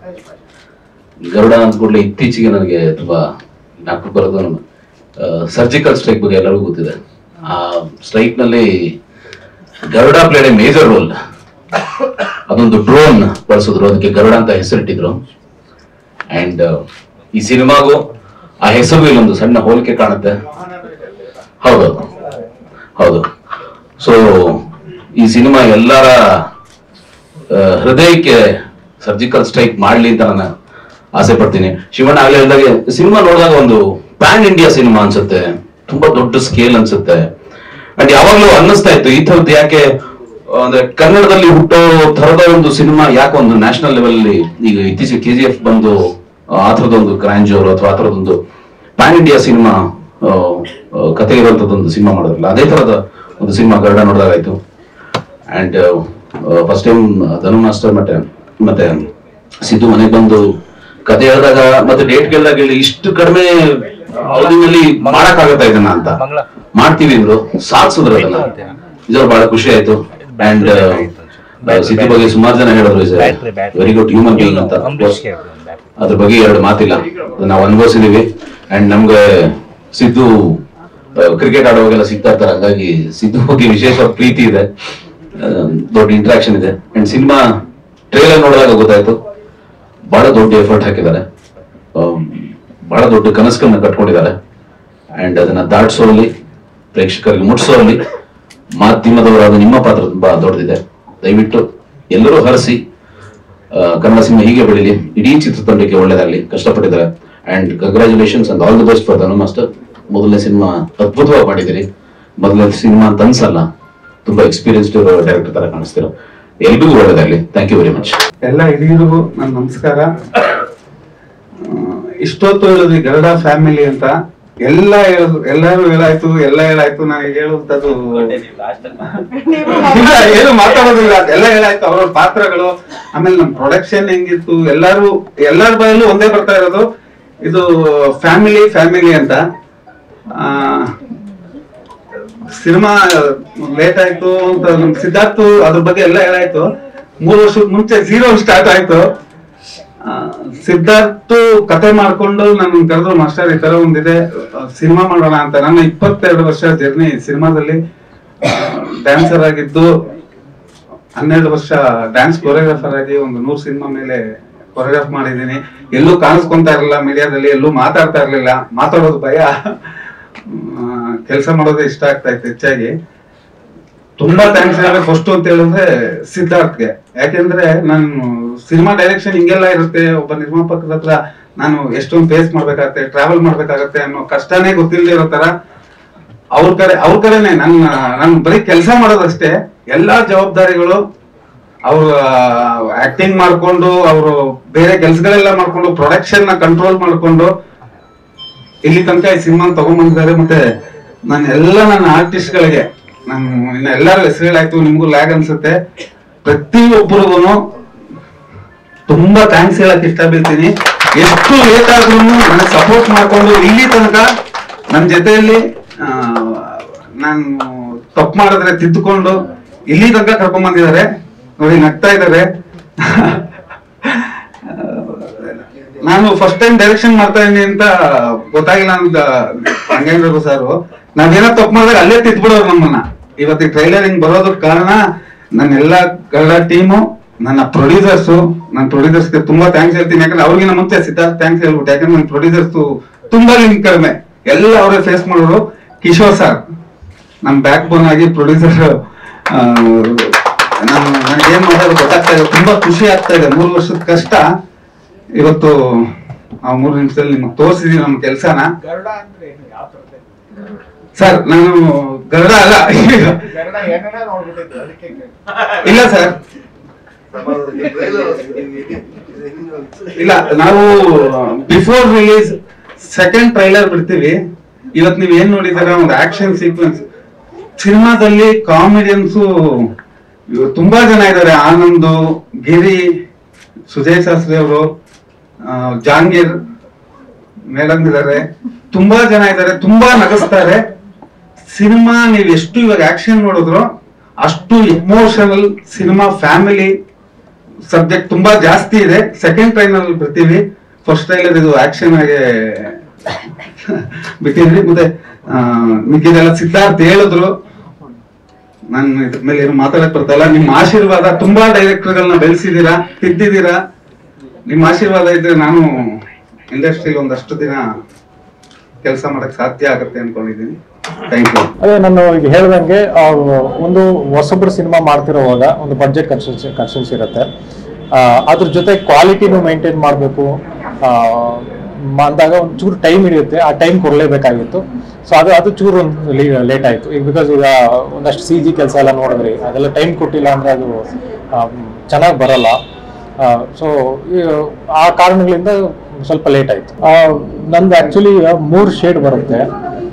ಗರುಡ ಅಂದ ಕೂಡಲೇ ಇತ್ತೀಚೆಗೆ ನನಗೆ ತುಂಬಾ ಜ್ಞಾಪಕ ಬರೋದು ಸರ್ಜಿಕಲ್ ಸ್ಟ್ರೈಕ್ ಬಗ್ಗೆ ಎಲ್ಲರಿಗೂ ಗೊತ್ತಿದೆ ಆ ಸ್ಟ್ರೈಕ್ ನಲ್ಲಿ Garuda played a major role ಅದೊಂದು ಡ್ರೋನ್ ಬಳಸಿದ್ರು ಅದಕ್ಕೆ ಗರುಡ ಅಂತ ಹೆಸರಿಟ್ಟಿದ್ರು ಅಂಡ್ ಈ ಸಿನಿಮಾಗೂ ಆ ಹೆಸರು ಇಲ್ಲೊಂದು ಸಣ್ಣ ಹೋಲಿಕೆ ಕಾಣುತ್ತೆ ಹೌದು ಹೌದು ಸೊ ಈ ಸಿನಿಮಾ ಎಲ್ಲರ ಆ, ಹೃದಯಕ್ಕೆ ಸರ್ಜಿಕಲ್ ಸ್ಟ್ರೈಕ್ ಮಾಡ್ಲಿ ಅಂತ ನಾನು ಆಸೆ ಪಡ್ತೀನಿ ಶಿವಣ್ಣ ಆಗ್ಲೇ ಹೇಳಿದಾಗೆ ಸಿನಿಮಾ ನೋಡಿದಾಗ ಒಂದು ಪ್ಯಾನ್ ಇಂಡಿಯಾ ಸಿನಿಮಾ ಅನ್ಸುತ್ತೆ ತುಂಬಾ ದೊಡ್ಡ ಸ್ಕೇಲ್ ಅನ್ಸುತ್ತೆ ಅಂಡ್ ಯಾವಾಗ್ಲೂ ಅನ್ನಿಸ್ತಾ ಇತ್ತು ಈ ಥರದ್ದು ಯಾಕೆ ಆ, ಅಂದ್ರೆ ಕನ್ನಡದಲ್ಲಿ ಹುಟ್ಟೋ ಥರದ ಒಂದು ಸಿನಿಮಾ ಯಾಕೆ ಒಂದು ನ್ಯಾಷನಲ್ ಲೆವೆಲ್ ಅಲ್ಲಿ ಈಗ ಇತ್ತೀಚೆಗೆ ಕೆ ಜಿ ಎಫ್ ಬಂದು ಆ ಥರದ ಒಂದು ಕ್ರಾಂಜೋರ್ ಅಥವಾ ಆ ಥರದೊಂದು ಪ್ಯಾನ್ ಇಂಡಿಯಾ ಸಿನಿಮಾ ಕತೆ ಇರುವಂತದ್ದೊಂದು ಸಿನಿಮಾ ಮಾಡಿದ್ರಲ್ಲ ಅದೇ ತರದ ಒಂದು ಸಿನಿಮಾ ಗರುಡ ನೋಡಿದಾಗಾಯ್ತು and first time Dhanu master ಮತ್ತೆ ಮತ್ತೆ ಸಿದ್ದು ಮನೆಗೆ ಬಂದು ಕತೆ ಹೇಳಿದಾಗ ಮತ್ತೆ ಡೇಟ್ ಗೆಲ್ದಾಗ ಹೇಳಿ ಇಷ್ಟು ಕಡಿಮೆ ಅವಧಿನಲ್ಲಿ ಮಾಡಕ್ ಆಗತ್ತಾ ಇದನ್ನ ಅಂತ ಮಾಡ್ತೀವಿ ಅಂದ್ರು ಸಾಧಿಸಿದ್ರು ಅದನ್ನ ಇದ್ರ ಬಹಳ ಖುಷಿ ಆಯ್ತು ಅಂಡ್ ಸಿದ್ದು ಬಗ್ಗೆ ಸುಮಾರು ಜನ ಹೇಳಿದ್ರು ವೆರಿ ಗುಡ್ ಹ್ಯೂಮನ್ ಬೀಯಿಂಗ್ ಅಂತ ಅದ್ರ ಬಗ್ಗೆ ಎರಡು ಮಾತಿಲ್ಲ ಅದನ್ನ ನಾವು ಅನುಭವಿಸಿದೀವಿ ಅಂಡ್ ನಮ್ಗೆ ಸಿದ್ದು ಕ್ರಿಕೆಟ್ ಆಡುವಾಗೆಲ್ಲ ಸಿಗ್ತಾ ಇರ್ತಾರೆ ಹಂಗಾಗಿ ಸಿದ್ದು ಬಗ್ಗೆ ವಿಶೇಷವಾದ ಪ್ರೀತಿ ಇದೆ ಆ, ದೊಡ್ಡ ಇಂಟ್ರಾಕ್ಷನ್ ಇದೆ ಅಂಡ್ ಸಿನಿಮಾ ಟ್ರೇಲರ್ ನೋಡಿದಾಗ ಗೊತ್ತಾಯ್ತು ಬಹಳ ದೊಡ್ಡ ಎಫರ್ಟ್ ಹಾಕಿದ್ದಾರೆ ಆಮ್, ಬಹಳ ದೊಡ್ಡ ಕನಸುಗಳನ್ನ ಕಟ್ಕೊಂಡಿದ್ದಾರೆ ಅಂಡ್ ಅದನ್ನ ದಾಟಿಸೋಲ್ಲಿ ಪ್ರೇಕ್ಷಕರಿಗೆ ಮುಟ್ಟಿಸೋಲ್ಲಿ ಮಾಧ್ಯಮದವರಾದ ನಿಮ್ಮ ಪಾತ್ರ ತುಂಬಾ ದೊಡ್ಡದಿದೆ ದಯವಿಟ್ಟು ಎಲ್ಲರೂ ಹರಿಸಿ ಆ, ಕನ್ನಡ ಸಿನಿಮಾ ಹೀಗೆ ಬೆಳೀಲಿ ಇಡೀ ಚಿತ್ರತಂಡಕ್ಕೆ ಒಳ್ಳೇದಾಗ್ಲಿ ಕಷ್ಟಪಟ್ಟಿದ್ದಾರೆ and congratulations and all the best for Dhanu master ಮೊದಲನೇ ಸಿನಿಮಾ ಅದ್ಭುತವಾಗಿ ಮಾಡಿದ್ದೀರಿ ಮೊದಲನೇ ಸಿನಿಮಾ ಅಂತ ಅನ್ಸಲ್ಲ ತುಂಬಾ ಎಕ್ಸ್ಪೀರಿಯನ್ಸ್ಡ್ ಡೈರೆಕ್ಟರ್ ತರ ಕಾಣಿಸ್ತೀರ ಎಲ್ರಿಗೂ ಒಳ್ಳೇದಾಗ್ಲಿ ಥ್ಯಾಂಕ್ ಯು ವೆರಿ ಮಚ್ ಎಲ್ಲ ಹಿರಿಯರಿಗೂ ನನ್ನ ನಮಸ್ಕಾರ ಆ, ಇಷ್ಟೊತ್ತು ಹೇಳಿದ್ವಿ ಗರುಡ ಫ್ಯಾಮಿಲಿ ಅಂತ ಎಲ್ಲ ಹೇಳುದು ಎಲ್ಲರೂ ಹೇಳಾಯ್ತು ಎಲ್ಲ ಹೇಳಾಯ್ತು ನಾನು ಹೇಳುವಂತದ್ದು ಇಲ್ಲ ಏನು ಮಾತಾಡೋದಿಲ್ಲ ಎಲ್ಲ ಹೇಳಾಯ್ತು ಅವ್ರವ್ರ ಪಾತ್ರಗಳು ಆಮೇಲೆ ನಮ್ ಪ್ರೊಡಕ್ಷನ್ ಹೆಂಗಿತ್ತು ಎಲ್ಲಾರು ಎಲ್ಲಾರ ಬಾಯಲ್ಲೂ ಒಂದೇ ಬರ್ತಾ ಇರೋದು ಇದು ಫ್ಯಾಮಿಲಿ ಫ್ಯಾಮಿಲಿ ಅಂತ ಆ ಸಿನಿಮಾ ಲೇಟ್ ಆಯ್ತು ಅಂತ ನಮ್ ಸಿದ್ಧಾರ್ಥ್ ಅದ್ರ ಬಗ್ಗೆ ಎಲ್ಲ ಹೇಳಾಯ್ತು ಮೂರು ವರ್ಷದ ಮುಂಚೆ ಝೀರೋ ಸ್ಟಾರ್ಟ್ ಆಯ್ತು ಆ, ಸಿದ್ಧಾರ್ಥ್ ಕತೆ ಮಾಡ್ಕೊಂಡು ನನ್ನ ಕರೆದ್ರು ಮಾಸ್ಟರ್ ಈ ತರ ಒಂದಿದೆ ಸಿನಿಮಾ ಮಾಡೋಣ ಅಂತ ನನ್ನ ಇಪ್ಪತ್ತೆರಡು ವರ್ಷ ಜರ್ನಿ ಸಿನಿಮಾದಲ್ಲಿ ಡ್ಯಾನ್ಸರ್ ಆಗಿದ್ದು ಹನ್ನೆರಡು ವರ್ಷ ಡ್ಯಾನ್ಸ್ ಕೊರಿಯೋಗ್ರಾಫರ್ ಆಗಿ ಒಂದು ನೂರು ಸಿನಿಮಾ ಮೇಲೆ ಕೊರಿಯೋಗ್ರಾಫ್ ಮಾಡಿದ್ದೀನಿ ಎಲ್ಲೂ ಕಾಣಿಸ್ಕೊಂತಾ ಇರಲಿಲ್ಲ ಮೀಡಿಯಾದಲ್ಲಿ ಎಲ್ಲೂ ಮಾತಾಡ್ತಾ ಇರ್ಲಿಲ್ಲ ಮಾತಾಡೋದು ಭಯ ಕೆಲಸ ಮಾಡೋದೇ ಇಷ್ಟ ಆಗ್ತಾ ಇತ್ತು ಹೆಚ್ಚಾಗಿ ತುಂಬಾ ಥ್ಯಾಂಕ್ಸ್ ಹೇಳಬೇಕು ಫಸ್ಟ್ ಅಂತ ಹೇಳಿದ್ರೆ ಸಿದ್ಧಾರ್ಥ್ಗೆ ಯಾಕೆಂದ್ರೆ ನಾನು ಸಿನಿಮಾ ಡೈರೆಕ್ಷನ್ ಹಿಂಗೆಲ್ಲ ಇರುತ್ತೆ ಒಬ್ಬ ನಿರ್ಮಾಪಕರ ಹತ್ರ ನಾನು ಎಷ್ಟೊಂದು ಫೇಸ್ ಮಾಡ್ಬೇಕಾಗತ್ತೆ ಟ್ರಾವೆಲ್ ಮಾಡ್ಬೇಕಾಗತ್ತೆ ಅನ್ನೋ ಕಷ್ಟನೇ ಗೊತ್ತಿಲ್ಲದೆ ಇರೋ ತರ ಅವ್ರ ಕಡೆ ಅವ್ರ ಕಡೆನೆ ನನ್ನ ನಾನು ಬರೀ ಕೆಲಸ ಮಾಡೋದಷ್ಟೇ ಎಲ್ಲಾ ಜವಾಬ್ದಾರಿಗಳು ಅವ್ರ ಆಕ್ಟಿಂಗ್ ಮಾಡ್ಕೊಂಡು ಅವರು ಬೇರೆ ಕೆಲ್ಸಗಳೆಲ್ಲ ಮಾಡ್ಕೊಂಡು ಪ್ರೊಡಕ್ಷನ್ ನ ಕಂಟ್ರೋಲ್ ಮಾಡ್ಕೊಂಡು ಇಲ್ಲಿ ತನಕ ಈ ಸಿನಿಮಾ ತಗೊಂಡ್ಬಂದಿದ್ದಾರೆ ಮತ್ತೆ ನಾನು ಎಲ್ಲ ನನ್ನ ಆರ್ಟಿಸ್ಟ್ ಗಳಿಗೆ ನಾನು ಇನ್ನ ಎಲ್ಲಾರು ಹೆಸರುಗಳಾಯ್ತು ನಿಮ್ಗೂ ಲ್ಯಾಗ್ ಅನ್ಸುತ್ತೆ ಪ್ರತಿಯೊಬ್ಬರಿಗೂ ತುಂಬಾ ಥ್ಯಾಂಕ್ಸ್ ಹೇಳಕ್ ಇಷ್ಟ ಬೀಳ್ತೀನಿ ಎಷ್ಟು ಲೇಟ್ ಆದ್ರೂ ನನಗೆ ಸಪೋರ್ಟ್ ಮಾಡ್ಕೊಂಡು ಇಲ್ಲಿ ತನಕ ನನ್ನ ಜೊತೆಯಲ್ಲಿ ಆ, ನಾನು ತಪ್ಪು ಮಾಡಿದ್ರೆ ತಿದ್ದುಕೊಂಡು ಇಲ್ಲಿ ತನಕ ಕರ್ಕೊಂಡ್ ಬಂದಿದ್ದಾರೆ ನೋಡಿ ನಗ್ತಾ ಇದ್ದಾರೆ ನಾನು ಫಸ್ಟ್ ಟೈಮ್ ಡೈರೆಕ್ಷನ್ ಮಾಡ್ತಾ ಇದೀನಿ ಅಂತ ಗೊತ್ತಾಗಿಲ್ಲ ಅಂತ ಹಂಗೇನ್ಬೇಕು ಸರ್ ನಾವೇನೋ ತಪ್ಪು ಮಾಡಿದಾಗ ಅಲ್ಲೇ ತಿದ್ಬಿಡೋರು ನಮ್ಮನ್ನ ಇವತ್ತಿಗೆ ಟ್ರೈಲರ್ ಹಿಂಗ್ ಬರೋದಕ್ಕೆ ಕಾರಣ ನನ್ನ ಎಲ್ಲ ಕನ್ನಡ ಟೀಮು ನನ್ನ ಪ್ರೊಡ್ಯೂಸರ್ಸು ನನ್ನ ಪ್ರೊಡ್ಯೂಸರ್ಸ್ಗೆ ತುಂಬಾ ಥ್ಯಾಂಕ್ಸ್ ಹೇಳ್ತೀನಿ ಯಾಕಂದ್ರೆ ಅವ್ರಿಗಿನ ಮುಂಚೆ ಸಿದ್ಧಾರ್ಥ್ ಥ್ಯಾಂಕ್ಸ್ ಹೇಳ್ಬಿಟ್ಟು ಯಾಕಂದ್ರೆ ನನ್ನ ಪ್ರೊಡ್ಯೂಸರ್ಸ್ ತುಂಬಾ ಲಿಂಕ್ ಕಡಿಮೆ ಎಲ್ಲ ಅವರೇ ಫೇಸ್ ಮಾಡೋರು ಕಿಶೋರ್ ಸರ್ ನಮ್ ಬ್ಯಾಕ್ ಬೋನ್ ಆಗಿ ಪ್ರೊಡ್ಯೂಸರ್ ನಾನು ನನಗೆ ಏನ್ ಮಾಡೋದು ಗೊತ್ತಾಗ್ತಾ ಇದೆ ತುಂಬಾ ಖುಷಿ ಆಗ್ತಾ ಇದೆ ಮೂರು ವರ್ಷದ ಕಷ್ಟ ಇವತ್ತು ಆ ಮೂರು ನಿಮಿಷದಲ್ಲಿ ನಿಮ್ಗೆ ತೋರಿಸಿದೀವಿ ನಮ್ಮ ಕೆಲಸನ ಸರ್ ನಾನು ಗರುಡ ಅಲ್ಲ ಇಲ್ಲ ಸರ್ ಇಲ್ಲ ನಾವು ಬಿಫೋರ್ ರಿಲೀಸ್ ಸೆಕೆಂಡ್ ಟ್ರೈಲರ್ ಬಿಡ್ತೀವಿ ಇವತ್ ನೀವ್ ಏನ್ ನೋಡಿದಾರ ಒಂದು ಆಕ್ಷನ್ ಸೀಕ್ವೆನ್ಸ್ ಸಿನಿಮಾದಲ್ಲಿ ಕಾಮಿಡಿಯನ್ಸು ತುಂಬಾ ಜನ ಇದ್ದಾರೆ ಆನಂದ್ ಗಿರಿ ಸುಜಯ್ ಶಾಸ್ತ್ರಿ ಅವರು ಜಾಂಗೀರ್ ಮೇಡಮ್ ಇದಾರೆ ತುಂಬಾ ಜನ ಇದ್ದಾರೆ ತುಂಬಾ ನಗಿಸ್ತಾರೆ ಸಿನಿಮಾ ನೀವ್ ಎಷ್ಟು ಇವಾಗ ಆಕ್ಷನ್ ನೋಡಿದ್ರು ಅಷ್ಟು ಎಮೋಷನಲ್ ಸಿನಿಮಾ ಫ್ಯಾಮಿಲಿ ಸಬ್ಜೆಕ್ಟ್ ತುಂಬಾ ಜಾಸ್ತಿ ಇದೆ ಸೆಕೆಂಡ್ ಟ್ರೈಲರ್ ಬರ್ತೀವಿ ಫಸ್ಟ್ ಟ್ರೈಲರ್ ಇದು ಆಕ್ಷನ್ ಆಗಿ ಬಿಟ್ಟಿದ್ರಿ ಮತ್ತೆ ಆ, ಮಿಕ್ಕಿದೆಲ್ಲ ಸಿದ್ಧಾರ್ಥ್ ಹೇಳಿದ್ರು ನಾನು ಇದ್ರ ಮೇಲೆ ಏನು ಮಾತಾಡಕ್ ಬರ್ತಾಯಿಲ್ಲ ನಿಮ್ಮ ಆಶೀರ್ವಾದ ತುಂಬಾ ಡೈರೆಕ್ಟರ್ಗಳನ್ನ ಬೆಳೆಸಿದೀರಾ ತಿದ್ದಿದ್ದೀರಾ ನಿಮ್ಮ ಆಶೀರ್ವಾದ ಇದ್ರೆ ನಾನು ಇಂಡಸ್ಟ್ರಿಲಿ ಒಂದಷ್ಟು ದಿನ ಕೆಲಸ ಮಾಡಕ್ ಸಾಧ್ಯ ಆಗುತ್ತೆ ಅನ್ಕೊಂಡಿದ್ದೀನಿ ಥ್ಯಾಂಕ್ ಯು ಅದೇ ನಾನು ಈಗ ಹೇಳ್ದಂಗೆ ಆ, ಒಂದು ಹೊಸೊಬ್ರು ಸಿನಿಮಾ ಮಾಡ್ತಿರೋವಾಗ ಒಂದು ಬಡ್ಜೆಟ್ ಕನ್ಸನ್ಸ್ ಕನ್ಸನ್ಸ್ ಇರುತ್ತೆ ಆ, ಅದ್ರ ಜೊತೆ ಕ್ವಾಲಿಟಿನೂ ಮೇಂಟೈನ್ ಮಾಡಬೇಕು ಅಂದಾಗ ಒಂದು ಚೂರು ಟೈಮ್ ಹಿಡಿಯುತ್ತೆ ಆ ಟೈಮ್ ಕೊಡಲೇಬೇಕಾಗಿತ್ತು ಸೊ ಅದು ಅದು ಚೂರು ಒಂದು ಲೇಟ್ ಆಯಿತು ಈಗ ಬಿಕಾಸ್ ಈಗ ಒಂದಷ್ಟು ಸಿ ಜಿ ಕೆಲಸ ಎಲ್ಲ ನೋಡಿದ್ರಿ ಅದೆಲ್ಲ ಟೈಮ್ ಕೊಟ್ಟಿಲ್ಲ ಅಂದರೆ ಅದು ಚೆನ್ನಾಗಿ ಬರಲ್ಲ ಸೊ ಆ ಕಾರಣಗಳಿಂದ ಸ್ವಲ್ಪ ಲೇಟ್ ಆಯಿತು ನಂದು ಆ್ಯಕ್ಚುಲಿ ಮೂರು ಶೇಡ್ ಬರುತ್ತೆ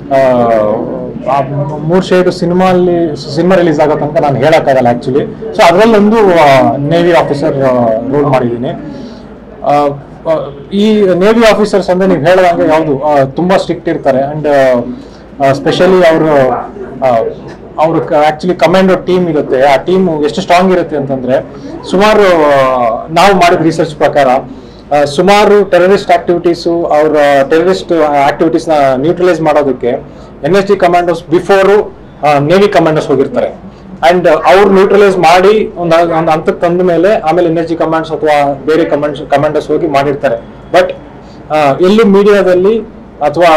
ಆ ಮೂರು ಶೇಡ್ ಸಿನಿಮಾ ಅಲ್ಲಿ ಸಿನಿಮಾ ರಿಲೀಸ್ ಆಗೋ ತನಕ ನಾನು ಹೇಳಕ್ಕಾಗಲ್ಲ ಆ್ಯಕ್ಚುಲಿ ಸೊ ಅದರಲ್ಲೊಂದು ನೇವಿ ಆಫೀಸರ್ ರೋಲ್ ಮಾಡಿದ್ದೀನಿ ಆ, ಆ, ಈ ನೇವಿ ಆಫೀಸರ್ಸ್ ಅಂದ್ರೆ ನೀವು ಹೇಳ್ದಂಗೆ ಯಾವುದು ತುಂಬಾ ಸ್ಟ್ರಿಕ್ಟ್ ಇರ್ತಾರೆ ಅಂಡ್ ಸ್ಪೆಷಲಿ ಅವರು ಅವರು ಆಕ್ಚುಲಿ ಕಮಾಂಡೋ ಟೀಮ್ ಇರುತ್ತೆ ಆ ಟೀಮ್ ಎಷ್ಟು ಸ್ಟ್ರಾಂಗ್ ಇರುತ್ತೆ ಅಂತಂದ್ರೆ ಸುಮಾರು ಆ, ನಾವು ಮಾಡಿದ ರಿಸರ್ಚ್ ಪ್ರಕಾರ ಆ, ಸುಮಾರು ಟೆರರಿಸ್ಟ್ ಆಕ್ಟಿವಿಟೀಸು ಅವ್ರ ಟೆರರಿಸ್ಟ್ ಆಕ್ಟಿವಿಟೀಸ್ನ ನ್ಯೂಟ್ರಲೈಸ್ ಮಾಡೋದಕ್ಕೆ N S D commandos before navy commandos ಹೋಗಿರ್ತಾರೆ ಅಂಡ್ ಅವ್ರು ನ್ಯೂಟ್ರಲೈಸ್ ಮಾಡಿ ಒಂದು ಒಂದು ಹಂತಕ್ಕೆ ತಂದ ಮೇಲೆ ಆಮೇಲೆ ಎನ್ ಎಸ್ ಜಿ ಕಮಾಂಡ್ಸ್ ಅಥವಾ ಬೇರೆ ಕಮಾಂಡ್ಸ್ ಕಮಾಂಡರ್ಸ್ ಹೋಗಿ ಮಾಡಿರ್ತಾರೆ ಬಟ್ ಎಲ್ಲೂ ಮೀಡಿಯಾದಲ್ಲಿ ಅಥವಾ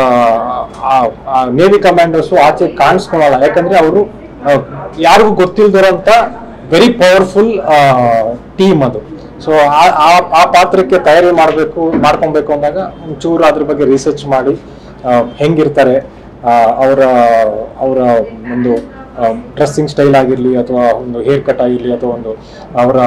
ನೇವಿ ಕಮಾಂಡರ್ಸ್ ಆಚೆ ಕಾಣಿಸ್ಕೊಳಲ್ಲ ಯಾಕಂದ್ರೆ ಅವರು ಯಾರಿಗೂ ಗೊತ್ತಿಲ್ದಿರೋಂಥ ವೆರಿ ಪವರ್ಫುಲ್ ಟೀಮ್ ಅದು ಸೊ ಆ ಪಾತ್ರಕ್ಕೆ ತಯಾರಿ ಮಾಡಬೇಕು ಮಾಡ್ಕೊಬೇಕು ಅಂದಾಗ ಒಂಚೂರು ಅದ್ರ ಬಗ್ಗೆ ರಿಸರ್ಚ್ ಮಾಡಿ ಆ, ಹೆಂಗಿರ್ತಾರೆ ಅವರ ಅವರ ಒಂದು ಡ್ರೆಸ್ಸಿಂಗ್ ಸ್ಟೈಲ್ ಆಗಿರಲಿ ಅಥವಾ ಒಂದು ಹೇರ್ ಕಟ್ ಆಗಿರಲಿ ಅಥವಾ ಒಂದು ಅವರ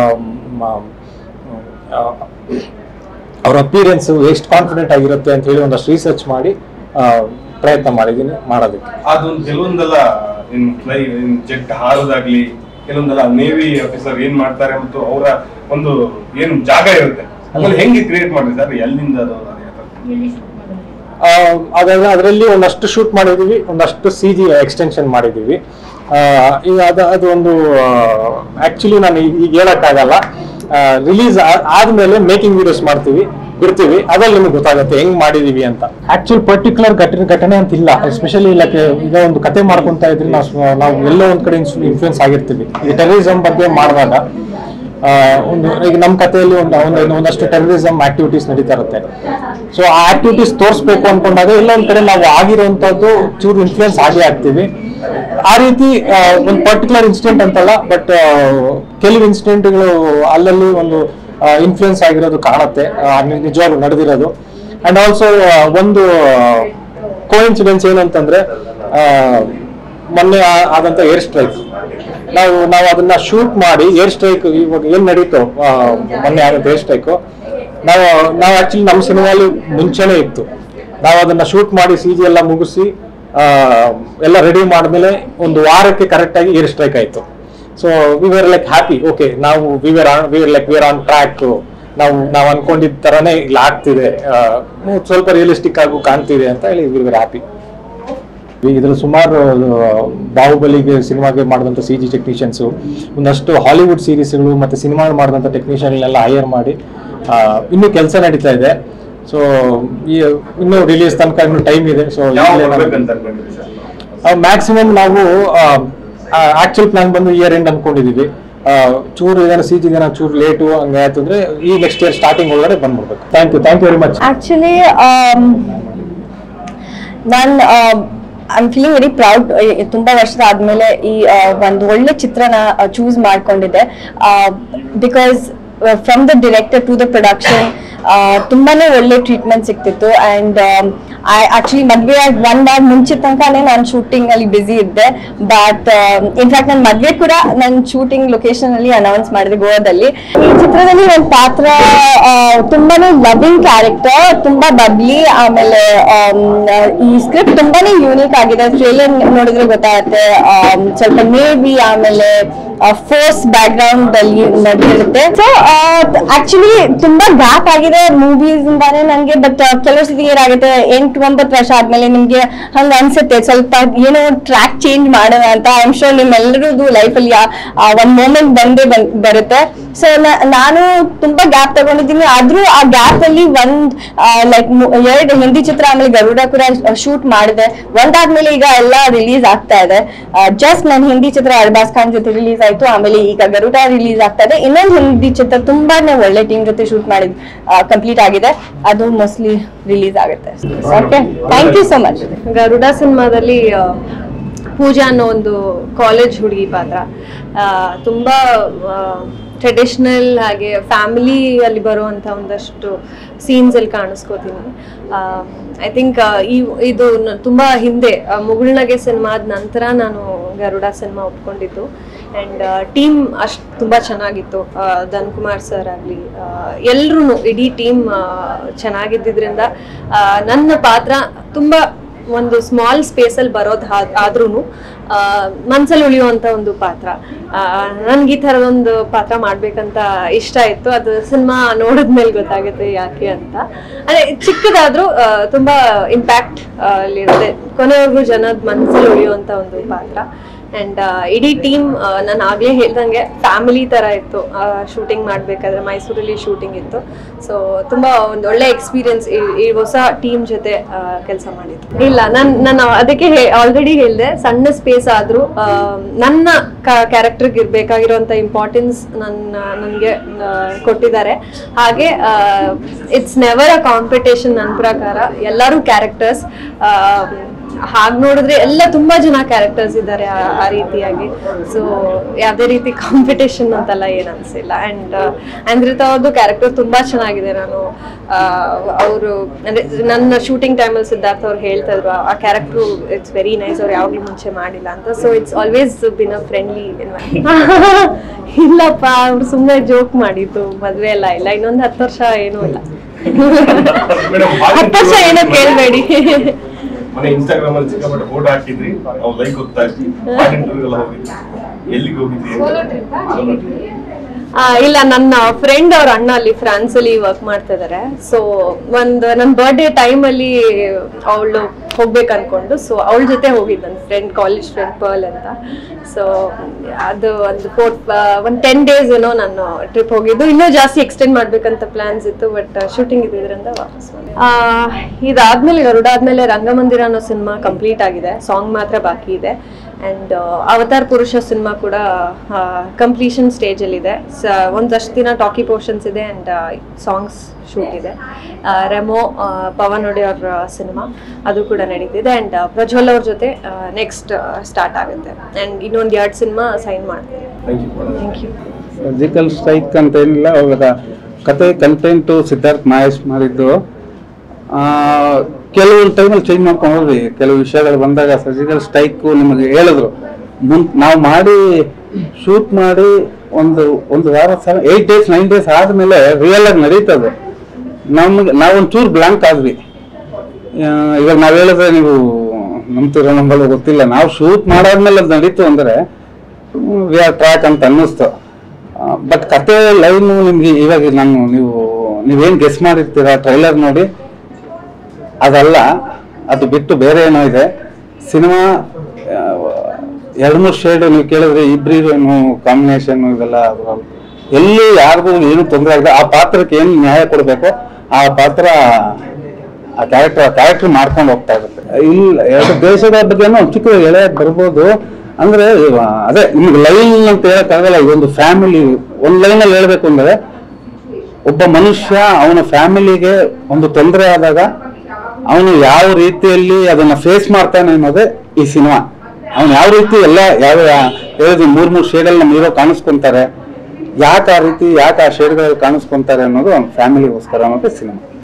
ಅವರ ಅಪಿಯರೆನ್ಸ್ ಎಷ್ಟು ಕಾನ್ಫಿಡೆಂಟ್ ಆಗಿರುತ್ತೆ ಅಂತ ಹೇಳಿ ಒಂದಷ್ಟು ರಿಸರ್ಚ್ ಮಾಡಿ ಆ, ಪ್ರಯತ್ನ ಮಾಡಿದ್ದೀನಿ ಮಾಡೋದಕ್ಕೆ ಅದೊಂದು ಕೆಲವೊಂದೆಲ್ಲ ಇನ್ ಫ್ಲೈ ಇನ್ ಜೆಟ್ ಹಾರೋದಾಗ್ಲಿ ಕೆಲವೊಂದೆಲ್ಲ ನೇವಿ ಆಫೀಸರ್ ಏನ್ ಮಾಡ್ತಾರೆ ಮತ್ತು ಅವರ ಒಂದು ಏನು ಜಾಗ ಇರುತ್ತೆ ಅದ್ರಲ್ಲಿ ಹೆಂಗೆ ಕ್ರಿಯೇಟ್ ಮಾಡ್ರಿ ಸರ್ ಎಲ್ಲಿಂದ ಅದು ಅದು ಯಾವ ಥರ? ಅದಾದ ಅದರಲ್ಲಿ ಒಂದಷ್ಟು ಶೂಟ್ ಮಾಡಿದೀವಿ ಒಂದಷ್ಟು ಸಿ ಜಿ ಎಕ್ಸ್ಟೆನ್ಷನ್ ಮಾಡಿದೀವಿ ಆ, ಈಗ ಅದು ಅದು ಒಂದು ಆಕ್ಚುಲಿ ನಾನು ಈಗ ಈಗ ಹೇಳಕ್ಕಾಗಲ್ಲ ರಿಲೀಸ್ ಆದ್ಮೇಲೆ ಮೇಕಿಂಗ್ ವಿಡಿಯೋಸ್ ಮಾಡ್ತೀವಿ ಬಿಡ್ತೀವಿ ಅದ್ರಲ್ಲಿ ನಿಮ್ಗೆ ಗೊತ್ತಾಗುತ್ತೆ ಹೆಂಗ್ ಮಾಡಿದೀವಿ ಅಂತ ಆಕ್ಚುಲ್ ಪರ್ಟಿಕ್ಯುಲರ್ ಘಟನೆ ಘಟನೆ ಅಂತ ಇಲ್ಲ ಎಸ್ಪೆಷಲಿ ಲೈಕ್ ಈಗ ಒಂದು ಕತೆ ಮಾಡ್ಕೊಂತ ಇದ್ರೆ ನಾವು ಸ್ವ- ನಾವು ಎಲ್ಲೋ ಒಂದ್ ಕಡೆ ಇನ್ಫ್ಲೂಯೆನ್ಸ್ ಆಗಿರ್ತೀವಿ ಈ ಟೆರರಿಸಮ್ ಬಗ್ಗೆ ಮಾಡಿದಾಗ ಆ, ಒಂದು ಈಗ ನಮ್ಮ ಕಥೆಯಲ್ಲಿ ಒಂದು ಒಂದು ಒಂದಷ್ಟು ಟೆರರಿಸಮ್ ಆಕ್ಟಿವಿಟೀಸ್ ನಡೀತಾ ಇರುತ್ತೆ ಸೊ ಆ ಆಕ್ಟಿವಿಟೀಸ್ ತೋರಿಸ್ಬೇಕು ಅನ್ಕೊಂಡಾಗ ಎಲ್ಲ ಒಂದ್ ಕಡೆ ನಾವು ಆಗಿರುವಂತದ್ದು ಚೂರು ಇನ್ಫ್ಲೂಯೆನ್ಸ್ ಆಗೇ ಆಗ್ತೀವಿ ಆ ರೀತಿ ಆ, ಒಂದು ಪರ್ಟಿಕ್ಯುಲರ್ ಇನ್ಸಿಡೆಂಟ್ ಅಂತಲ್ಲ ಬಟ್ ಕೆಲವು ಇನ್ಸಿಡೆಂಟ್ಗಳು ಅಲ್ಲಲ್ಲಿ ಒಂದು ಇನ್ಫ್ಲೂಯೆನ್ಸ್ ಆಗಿರೋದು ಕಾಣುತ್ತೆ ಆ, ನಿ- ನಿಜವಾಗ್ಲೂ ನಡೆದಿರೋದು ಅಂಡ್ ಆಲ್ಸೋ ಒಂದು ಕೋಇನ್ಸಿಡೆನ್ಸ್ ಏನು ಅಂತಂದ್ರೆ ಆ, ಮೊನ್ನೆ ಆ- ಆದಂತ ಏರ್ ಸ್ಟ್ರೈಕ್ ನಾವು ನಾವು ಅದನ್ನ ಶೂಟ್ ಮಾಡಿ ಏರ್ ಸ್ಟ್ರೈಕ್ ಇವಾಗ ಏನ್ ನಡೀತು ಆ, ಮೊನ್ನೆ ಆದಂತ ಏರ್ ಸ್ಟ್ರೈಕ್ ನಾವು ನಾವು ಆಕ್ಚುಲಿ ನಮ್ಮ ಸಿನಿಮಾಲಿ ಮುಂಚೆನೆ ಇತ್ತು ನಾವು ಅದನ್ನ ಶೂಟ್ ಮಾಡಿ ಸಿ ಜಿ ಎಲ್ಲ ಮುಗಿಸಿ ಆ, ಎಲ್ಲ ರೆಡಿ ಮಾಡಿದ್ಮೇಲೆ ಒಂದು ವಾರಕ್ಕೆ ಕರೆಕ್ಟ್ ಆಗಿ ಏರ್ ಸ್ಟ್ರೈಕ್ ಆಯ್ತು so we were like happy okay ನಾವು we were on we like were on track ನಾವು ನಾವು ಅನ್ಕೊಂಡಿದ್ದ ತರನೇ ಇಲ್ಲಿ ಆಗ್ತಿದೆ ಆ, ಸ್ವಲ್ಪ ರಿಯಲಿಸ್ಟಿಕ್ ಆಗು ಕಾಣ್ತಿದೆ ಅಂತ ಹೇಳಿ ವಿ ವೇರ್ ಹ್ಯಾಪಿ ಇದ್ರಲ್ಲಿ ಸುಮಾರು ಆ, ಬಾಹುಬಲಿಗೆ ಸಿನಿಮಾಗೆ ಮಾಡಿದಂಥ ಸಿ ಜಿ ಟೆಕ್ನಿಷಿಯನ್ಸು ಒಂದಷ್ಟು ಹಾಲಿವುಡ್ ಸೀರೀಸ್ಗಳು ಮತ್ತು ಸಿನಿಮಾ ಮಾಡಿದಂಥ ಟೆಕ್ನಿಷಿಯನ್ನೆಲ್ಲ ಹೈಯರ್ ಮಾಡಿ ಆ, ಇನ್ನೂ ಕೆಲಸ ನಡೀತಾ ಇದೆ ಸೊ ಈ ಇನ್ನೂ ರಿಲೀಸ್ ತನಕ ಇನ್ನೂ ಟೈಮ್ ಇದೆ ಸೊ ಯಾವಾಗ ಬರ್ಬೇಕಂತ ಅನ್ಕೊಂಡಿದ್ದೀರಿ ಸರ್ ಮ್ಯಾಕ್ಸಿಮಮ್ ನಾವು ಆಕ್ಚುಲ್ ಪ್ಲಾನ್ ಬಂದು ಇಯರ್ ಎಂಡ್ ಅನ್ಕೊಂಡಿದೀವಿ ಆ, ಚೂರು ಏನಾದ್ರು ಸಿ ಜಿ ಚೂರು ಲೇಟು ಹಂಗೆ ಆಯ್ತು ಅಂದ್ರೆ ಈ ನೆಕ್ಸ್ಟ್ ಇಯರ್ ಸ್ಟಾರ್ಟಿಂಗ್ ಒಳಗಡೆ ಬಂದ್ಬಿಡ್ಬೇಕು thank you thank you very much actually ನಾನು I am feeling very proud ತುಂಬಾ ವರ್ಷದ ಆದ್ಮೇಲೆ ಈ ಆ, ಒಂದು ಒಳ್ಳೆ ಚಿತ್ರನ ಚೂಸ್ ಮಾಡ್ಕೊಂಡಿದ್ದೆ because from the director to the production ತುಂಬಾನೇ ಒಳ್ಳೆ ಟ್ರೀಟ್ಮೆಂಟ್ ಸಿಕ್ತಿತ್ತು ಅಂಡ್ ಐ ಆಕ್ಚುಲಿ ಮದ್ವೆ ಆಗಿ ಒನ್ ವಾರ ಮುಂಚೆ ತನಕನೇ ನಾನು ಶೂಟಿಂಗ್ ಅಲ್ಲಿ ಬ್ಯುಸಿ ಇದ್ದೆ ಬಟ್ ಇನ್ಫ್ಯಾಕ್ಟ್ ನನ್ನ ಮದ್ವೆ ಕೂಡ ನನ್ನ ಶೂಟಿಂಗ್ ಲೊಕೇಶನ್ ಅಲ್ಲಿ ಅನೌನ್ಸ್ ಮಾಡಿದೆ ಗೋವಾದಲ್ಲಿ ಈ ಚಿತ್ರದಲ್ಲಿ ನನ್ನ ಪಾತ್ರ ಆ, ತುಂಬಾನೇ ಲವಿಂಗ್ ಕ್ಯಾರೆಕ್ಟರ್ ತುಂಬಾ ಬಬ್ಲಿ ಆಮೇಲೆ ಆಮ್, ಈ ಸ್ಕ್ರಿಪ್ಟ್ ತುಂಬಾನೇ ಯೂನಿಕ್ ಆಗಿದೆ ಟ್ರೇಲರ್ ನೋಡಿದ್ರೆ ಗೊತ್ತಾಗುತ್ತೆ ಆಮ್, ಸ್ವಲ್ಪ ನೇವಿ ಆಮೇಲೆ ಫೋರ್ಸ್ ಬ್ಯಾಕ್ ಗ್ರೌಂಡ್ ಅಲ್ಲಿ ನಡೆದಿರುತ್ತೆ ಸೊ ಆಕ್ಚುಲಿ ತುಂಬಾ ಗ್ಯಾಪ್ ಆಗಿದೆ ಮೂವೀಸ್ ಇಂದಾನೆ ನಂಗೆ ಬಟ್ ಕೆಲವು ಸತಿ ಏನಾಗುತ್ತೆ ಎಂಟು ಒಂಬತ್ತು ವರ್ಷ ಆದ್ಮೇಲೆ ನಿಮ್ಗೆ ಹಂಗ ಅನ್ಸುತ್ತೆ ಸ್ವಲ್ಪ ಏನೋ ಟ್ರ್ಯಾಕ್ ಚೇಂಜ್ ಮಾಡೋಣ ಅಂತ ಐ ಆಮ್ ಶೋರ್ ನಿಮ್ಮೆಲ್ಲರದು ಲೈಫಲ್ಲಿ ಒಂದ್ ಮೂಮೆಂಟ್ ಬಂದೇ ಬಂದ್ ಬರುತ್ತೆ ಸೊ ನಾನು ತುಂಬಾ ಗ್ಯಾಪ್ ತಗೊಂಡಿದ್ದೀನಿ ಆದ್ರೂ ಆ ಗ್ಯಾಪ್ ಅಲ್ಲಿ ಒಂದ್ ಲೈಕ್ ಎರಡು ಹಿಂದಿ ಚಿತ್ರ ಆಮೇಲೆ ಗರುಡ ಕೂಡ ಶೂಟ್ ಮಾಡಿದೆ ಒಂದಾದ್ಮೇಲೆ ಈಗ ಎಲ್ಲ ರಿಲೀಸ್ ಆಗ್ತಾ ಇದೆ ಜಸ್ಟ್ ನನ್ನ ಹಿಂದಿ ಚಿತ್ರ ಅರ್ಬಾಸ್ ಖಾನ್ ಜೊತೆ ರಿಲೀಸ್ ಆಯ್ತು ಆಮೇಲೆ ಈಗ ಗರುಡ ರಿಲೀಸ್ ಆಗ್ತಾ ಇದೆ ಇನ್ನೊಂದು ಹಿಂದಿ ಚಿತ್ರ ತುಂಬಾನೇ ಒಳ್ಳೆ ಟೀಮ್ ಜೊತೆ ಶೂಟ್ ಮಾಡಿದ್ ಕಂಪ್ಲೀಟ್ ಆಗಿದೆ ಅದು ಮೋಸ್ಟ್ಲಿ ರಿಲೀಸ್ ಆಗುತ್ತೆ okay thank you so much Garuda ಸಿನಿಮಾದಲ್ಲಿ ಆ, ಪೂಜಾ ಅನ್ನೋ ಒಂದು ಕಾಲೇಜ್ ಹುಡುಗಿ ಪಾತ್ರ ಆ, ತುಂಬಾ ಟ್ರೆಡಿಷ್ನಲ್ ಹಾಗೆ ಫ್ಯಾಮಿಲಿ ಅಲ್ಲಿ ಬರುವಂಥ ಒಂದಷ್ಟು ಸೀನ್ಸ್ ಅಲ್ಲಿ ಕಾಣಿಸ್ಕೋತೀನಿ ಐ ಥಿಂಕ್ ಈ ಇದು ನ- ತುಂಬಾ ಹಿಂದೆ ಆ, ಮುಗುಳ್ನಗೆ ಸಿನಿಮಾದ ನಂತರ ನಾನು ಗರುಡ ಸಿನಿಮಾ ಒಪ್ಕೊಂಡಿದ್ದು ಆ್ಯಂಡ್ ಟೀಮ್ ಅಷ್ಟು ತುಂಬ ಚೆನ್ನಾಗಿತ್ತು ಆ, ಧನ್ ಕುಮಾರ್ ಸರ್ ಆಗಲಿ ಎಲ್ರೂ ಇಡೀ ಟೀಮ್ ಚೆನ್ನಾಗಿದ್ದರಿಂದ ಆ, ನನ್ನ ಪಾತ್ರ ತುಂಬ ಒಂದು ಸ್ಮಾಲ್ ಸ್ಪೇಸಲ್ಲಿ ಬರೋದು ಆದ್ರೂ ಮನ್ಸಲ್ಲಿ ಉಳಿಯುವಂಥ ಒಂದು ಪಾತ್ರ ನನ್ಗೆ ಈ ಥರದೊಂದು ಪಾತ್ರ ಮಾಡ್ಬೇಕಂತ ಇಷ್ಟ ಇತ್ತು ಅದು ಸಿನಿಮಾ ನೋಡಿದ್ಮೇಲೆ ಗೊತ್ತಾಗುತ್ತೆ ಯಾಕೆ ಅಂತ ಅದೇ ಚಿಕ್ಕದಾದ್ರೂ ಆ, ತುಂಬಾ ಇಂಪ್ಯಾಕ್ಟ್ ಇರುತ್ತೆ ಕೊನೆವರೆಗೂ ಜನದ ಮನಸ್ಸಲ್ಲಿ ಉಳಿಯುವಂಥ ಒಂದು ಪಾತ್ರ ಅಂಡ್ ಇಡೀ ಟೀಮ್ ನಾನು ಆಗ್ಲೇ ಹೇಳ್ದಂಗೆ ಫ್ಯಾಮಿಲಿ ತರ ಇತ್ತು ಶೂಟಿಂಗ್ ಮಾಡ್ಬೇಕಾದ್ರೆ ಮೈಸೂರಲ್ಲಿ ಶೂಟಿಂಗ್ ಇತ್ತು ಸೊ ತುಂಬಾ ಒಂದು ಒಳ್ಳೆ ಎಕ್ಸ್ಪೀರಿಯನ್ಸ್ ಈ ಹೊಸ ಟೀಮ್ ಜೊತೆ ಕೆಲಸ ಮಾಡಿದ್ದು ಇಲ್ಲ ನಾನು ನಾನು ಅದಕ್ಕೆ ಆಲ್ರೆಡಿ ಹೇಳಿದೆ ಸಣ್ಣ ಸ್ಪೇಸ್ ಆದ್ರೂ ಆ, ನನ್ನ ಕ್ಯಾರೆಕ್ಟರ್ಗೆ ಇರ್ಬೇಕಾಗಿರುವಂತ ಇಂಪಾರ್ಟೆನ್ಸ್ ನನ್ನ ನನಗೆ ಕೊಟ್ಟಿದ್ದಾರೆ ಹಾಗೆ ಇಟ್ಸ್ ನೆವರ್ ಅ ಕಾಂಪಿಟೇಷನ್ ನನ್ನ ಪ್ರಕಾರ ಎಲ್ಲರೂ ಕ್ಯಾರೆಕ್ಟರ್ಸ್ ಹಾಗೆ ನೋಡಿದ್ರೆ ಎಲ್ಲ ತುಂಬಾ ಜನ ಕ್ಯಾರೆಕ್ಟರ್ಸ್ ಇದ್ದಾರೆ ಆ- ಆ ರೀತಿಯಾಗಿ ಸೊ ಯಾವುದೇ ರೀತಿ ಕಾಂಪಿಟೇಷನ್ ಅಂತೆಲ್ಲ ಏನು ಅನ್ಸಿಲ್ಲ ಅಂಡ್ ಅಂದ್ರಿತ ಅವ್ರದ್ದು ಕ್ಯಾರೆಕ್ಟರ್ ತುಂಬಾ ಚೆನ್ನಾಗಿದೆ ನಾನು ಅವರು ಅಂದ್ರೆ ನನ್ನ ಶೂಟಿಂಗ್ ಟೈಮಲ್ಲಿ ಸಿದ್ಧಾರ್ಥ ಅವ್ರು ಹೇಳ್ತಾ ಇದ್ರು ಆ ಕ್ಯಾರೆಕ್ಟ್ರು ಇಟ್ಸ್ ವೆರಿ ನೈಸ್ ಅವ್ರು ಯಾವಾಗಲೂ ಮುಂಚೆ ಮಾಡಿಲ್ಲ ಅಂತ so it's always been a friendly ಇಲ್ಲಪ್ಪ ಅವ್ರು ಸುಮ್ಮನೆ ಜೋಕ್ ಮಾಡಿದ್ದು ಮದ್ವೆ ಎಲ್ಲ ಇಲ್ಲ ಇನ್ನೊಂದು ಹತ್ತು ವರ್ಷ ಏನೂ ಇಲ್ಲ ಹತ್ತು ವರ್ಷ ಏನೋ ಕೇಳಬೇಡಿ ಮೊನ್ನೆ ಇನ್ಸ್ಟಾಗ್ರಾಮ್ ಅಲ್ಲಿ ಸಿಕ್ಕಾಪಟ್ಟೆ ಫೋಟೋ ಹಾಕಿದ್ರಿ ನಾವು ಲೈಕ್ ಹೋಗ್ತಾ ಇದ್ವಿ ಇಂಟರ್ವ್ಯೂ ಎಲ್ಲ ಹೋಗಿದ್ವಿ ಎಲ್ಲಿಗೆ ಹೋಗಿದ್ವಿ Solo trip. ಆ, ಇಲ್ಲ ನನ್ನ ಫ್ರೆಂಡ್ ಅವ್ರ ಅಣ್ಣ ಅಲ್ಲಿ ಫ್ರಾನ್ಸ್ ಅಲ್ಲಿ ವರ್ಕ್ ಮಾಡ್ತಾ ಇದಾರೆ ಸೊ ಒಂದ್ ನನ್ನ ಬರ್ಡೇ ಟೈಮ್ ಅಲ್ಲಿ ಅವಳು ಹೋಗ್ಬೇಕು ಅನ್ಕೊಂಡು ಸೊ ಅವಳ ಜೊತೆ ಹೋಗಿದ್ದು ನನ್ನ ಫ್ರೆಂಡ್ ಕಾಲೇಜ್ ಫ್ರೆಂಡ್ ಪರ್ಲ್ ಅಂತ ಸೊ ಅದು ಒಂದು ಫೋರ್ ಒಂದು ಟೆನ್ ಡೇಸ್ ಏನೋ ನಾನು ಟ್ರಿಪ್ ಹೋಗಿದ್ದು ಇನ್ನೂ ಜಾಸ್ತಿ ಎಕ್ಸ್ಟೆಂಡ್ ಮಾಡ್ಬೇಕಂತ ಪ್ಲಾನ್ಸ್ ಇತ್ತು ಬಟ್ ಶೂಟಿಂಗ್ ಇದ್ದಿದ್ರಿಂದ ವಾಪಸ್ ಬಂದೆ. ಆ, ಇದಾದ್ಮೇಲೆ ಗರುಡ ಆದ್ಮೇಲೆ ರಂಗಮಂದಿರ ಅನ್ನೋ ಸಿನಿಮಾ ಕಂಪ್ಲೀಟ್ ಆಗಿದೆ ಸಾಂಗ್ ಮಾತ್ರ ಬಾಕಿ ಇದೆ ಅಂಡ್ ಅವತಾರ್ ಪುರುಷ ಸಿನಿಮಾ ಕೂಡ ಕಂಪ್ಲೀಷನ್ ಸ್ಟೇಜಲ್ಲಿದೆ ಸ ಒಂದಷ್ಟು ದಿನ ಟಾಕಿ ಪೋರ್ಷನ್ಸ್ ಇದೆ ಅಂಡ್ ಸಾಂಗ್ಸ್ ಶೂಟ್ ಇದೆ ಆ, ರೆಮೋ ಆ, ಪವನ್ ಒಡೆ ಅವ್ರ ಸಿನಿಮಾ ಅದು ಕೂಡ ನಡೀತಿದೆ ಅಂಡ್ ಪ್ರಜ್ವಲ್ ಅವ್ರ ಜೊತೆ ನೆಕ್ಸ್ಟ್ ಸ್ಟಾರ್ಟ್ ಆಗುತ್ತೆ ಅಂಡ್ ಇನ್ನೊಂದು ಎರಡು ಸಿನಿಮಾ ಸೈನ್ ಮಾಡ್ತೀನಿ ಥ್ಯಾಂಕ್ ಯು ಸರ್ಜಿಕಲ್ ಸ್ಟ್ರೈಕ್ ಅಂತ ಏನಿಲ್ಲ ಅವಾಗ ಕತೆ ಕಂಟೆಂಟು ಸಿದ್ಧಾರ್ಥ್ ಮಹೇಶ್ ಮಾಡಿದ್ದು ಆ, ಕೆಲವು ಟೈಮಲ್ಲಿ ಚೇಂಜ್ ಮಾಡ್ಕೊಂಡು ಹೋದ್ವಿ ಕೆಲವು ವಿಷಯಗಳು ಬಂದಾಗ ಸರ್ಜಿಕಲ್ ಸ್ಟ್ರೈಕು ನಿಮಗೆ ಹೇಳಿದ್ರು ಮುನ್ ನಾವು ಮಾಡಿ ಶೂಟ್ ಮಾಡಿ ಒಂದು ಒಂದು ವಾರ ಸಲ ಏಯ್ಟ್ ಡೇಸ್ ನೈನ್ ಡೇಸ್ ಆದಮೇಲೆ ರಿಯಲ್ ಆಗಿ ನಡೀತದೆ ನಮ್ಗೆ ನಾವು ಒಂಚೂರು ಬ್ಲಾಂಕ್ ಆದ್ವಿ ಆ, ಇವಾಗ ನಾವು ಹೇಳಿದ್ರೆ ನೀವು ನಂಬ್ತಿರೋ ನಂಬಲ್ಲ ಗೊತ್ತಿಲ್ಲ ನಾವು ಶೂಟ್ ಮಾಡಾದ್ಮೇಲೆ ಅದು ನಡೀತು ಅಂದರೆ ವಿ ಆರ್ ಟ್ರ್ಯಾಕ್ ಅಂತ ಅನ್ನಿಸ್ತು ಬಟ್ ಕತೆ ಲೈನು ನಿಮ್ಗೆ ಇವಾಗ ನಾನು ನೀವು ನೀವೇನು ಗೆಸ್ ಮಾಡಿರ್ತೀರಾ ಟ್ರೈಲರ್ ನೋಡಿ ಅದಲ್ಲ ಅದು ಬಿಟ್ಟು ಬೇರೆ ಏನೋ ಇದೆ ಸಿನಿಮಾ ಎರಡು ಮೂರು ಶೇಡ್ ನೀವು ಕೇಳಿದ್ರೆ ಇಬ್ರಿಗೂ ಕಾಂಬಿನೇಷನ್ ಇದೆಲ್ಲ ಅದು ಎಲ್ಲಿ ಯಾರಿಗೂ ಏನು ತೊಂದರೆ ಆಗದೆ ಆ ಪಾತ್ರಕ್ಕೆ ಏನು ನ್ಯಾಯ ಕೊಡಬೇಕು ಆ ಪಾತ್ರ ಆ ಕ್ಯಾರೆಕ್ಟರ್ ಆ ಕ್ಯಾರೆಕ್ಟರ್ ಮಾಡ್ಕೊಂಡು ಹೋಗ್ತಾ ಇರುತ್ತೆ ಇಲ್ಲ ಎರಡು ದೇಶದ ಬಗ್ಗೆನೂ ಒಂದು ಚಿಕ್ಕ ಎಳೆ ಬರ್ಬೋದು ಅಂದ್ರೆ ಇವ- ಅದೇ ನಿಮ್ಗೆ ಲೈನ್ ಅಂತ ಹೇಳಕ್ಕಾಗಲ್ಲ ಇದೊಂದು ಫ್ಯಾಮಿಲಿ ಒಂದ್ ಲೈನ್ ಅಲ್ಲಿ ಹೇಳ್ಬೇಕು ಅಂದ್ರೆ ಒಬ್ಬ ಮನುಷ್ಯ ಅವನ ಫ್ಯಾಮಿಲಿಗೆ ಒಂದು ತೊಂದರೆ ಆದಾಗ ಅವನು ಯಾವ ರೀತಿಯಲ್ಲಿ ಅದನ್ನ ಫೇಸ್ ಮಾಡ್ತಾನೆ ಅನ್ನೋದೇ ಈ ಸಿನಿಮಾ ಅವನು ಯಾವ ರೀತಿ ಎಲ್ಲ ಯಾವ ಹೇಳಿದ್ವಿ ಮೂರ್ ಮೂರ್ ಶೇಡಲ್ಲಿ ನಮ್ಮ ಹೀರೋ ಕಾಣಿಸ್ಕೊಂತಾರೆ ಯಾಕೆ ಆ ರೀತಿ ಯಾಕೆ ಆ ಶೇಡ್ಗಳಲ್ಲಿ ಕಾಣಿಸ್ಕೊಂತಾರೆ ಅನ್ನೋದು ಅವ್ನ ಫ್ಯಾಮಿಲಿಗೋಸ್ಕರ ಅನ್ನೋದೇ ಸಿನಿಮಾ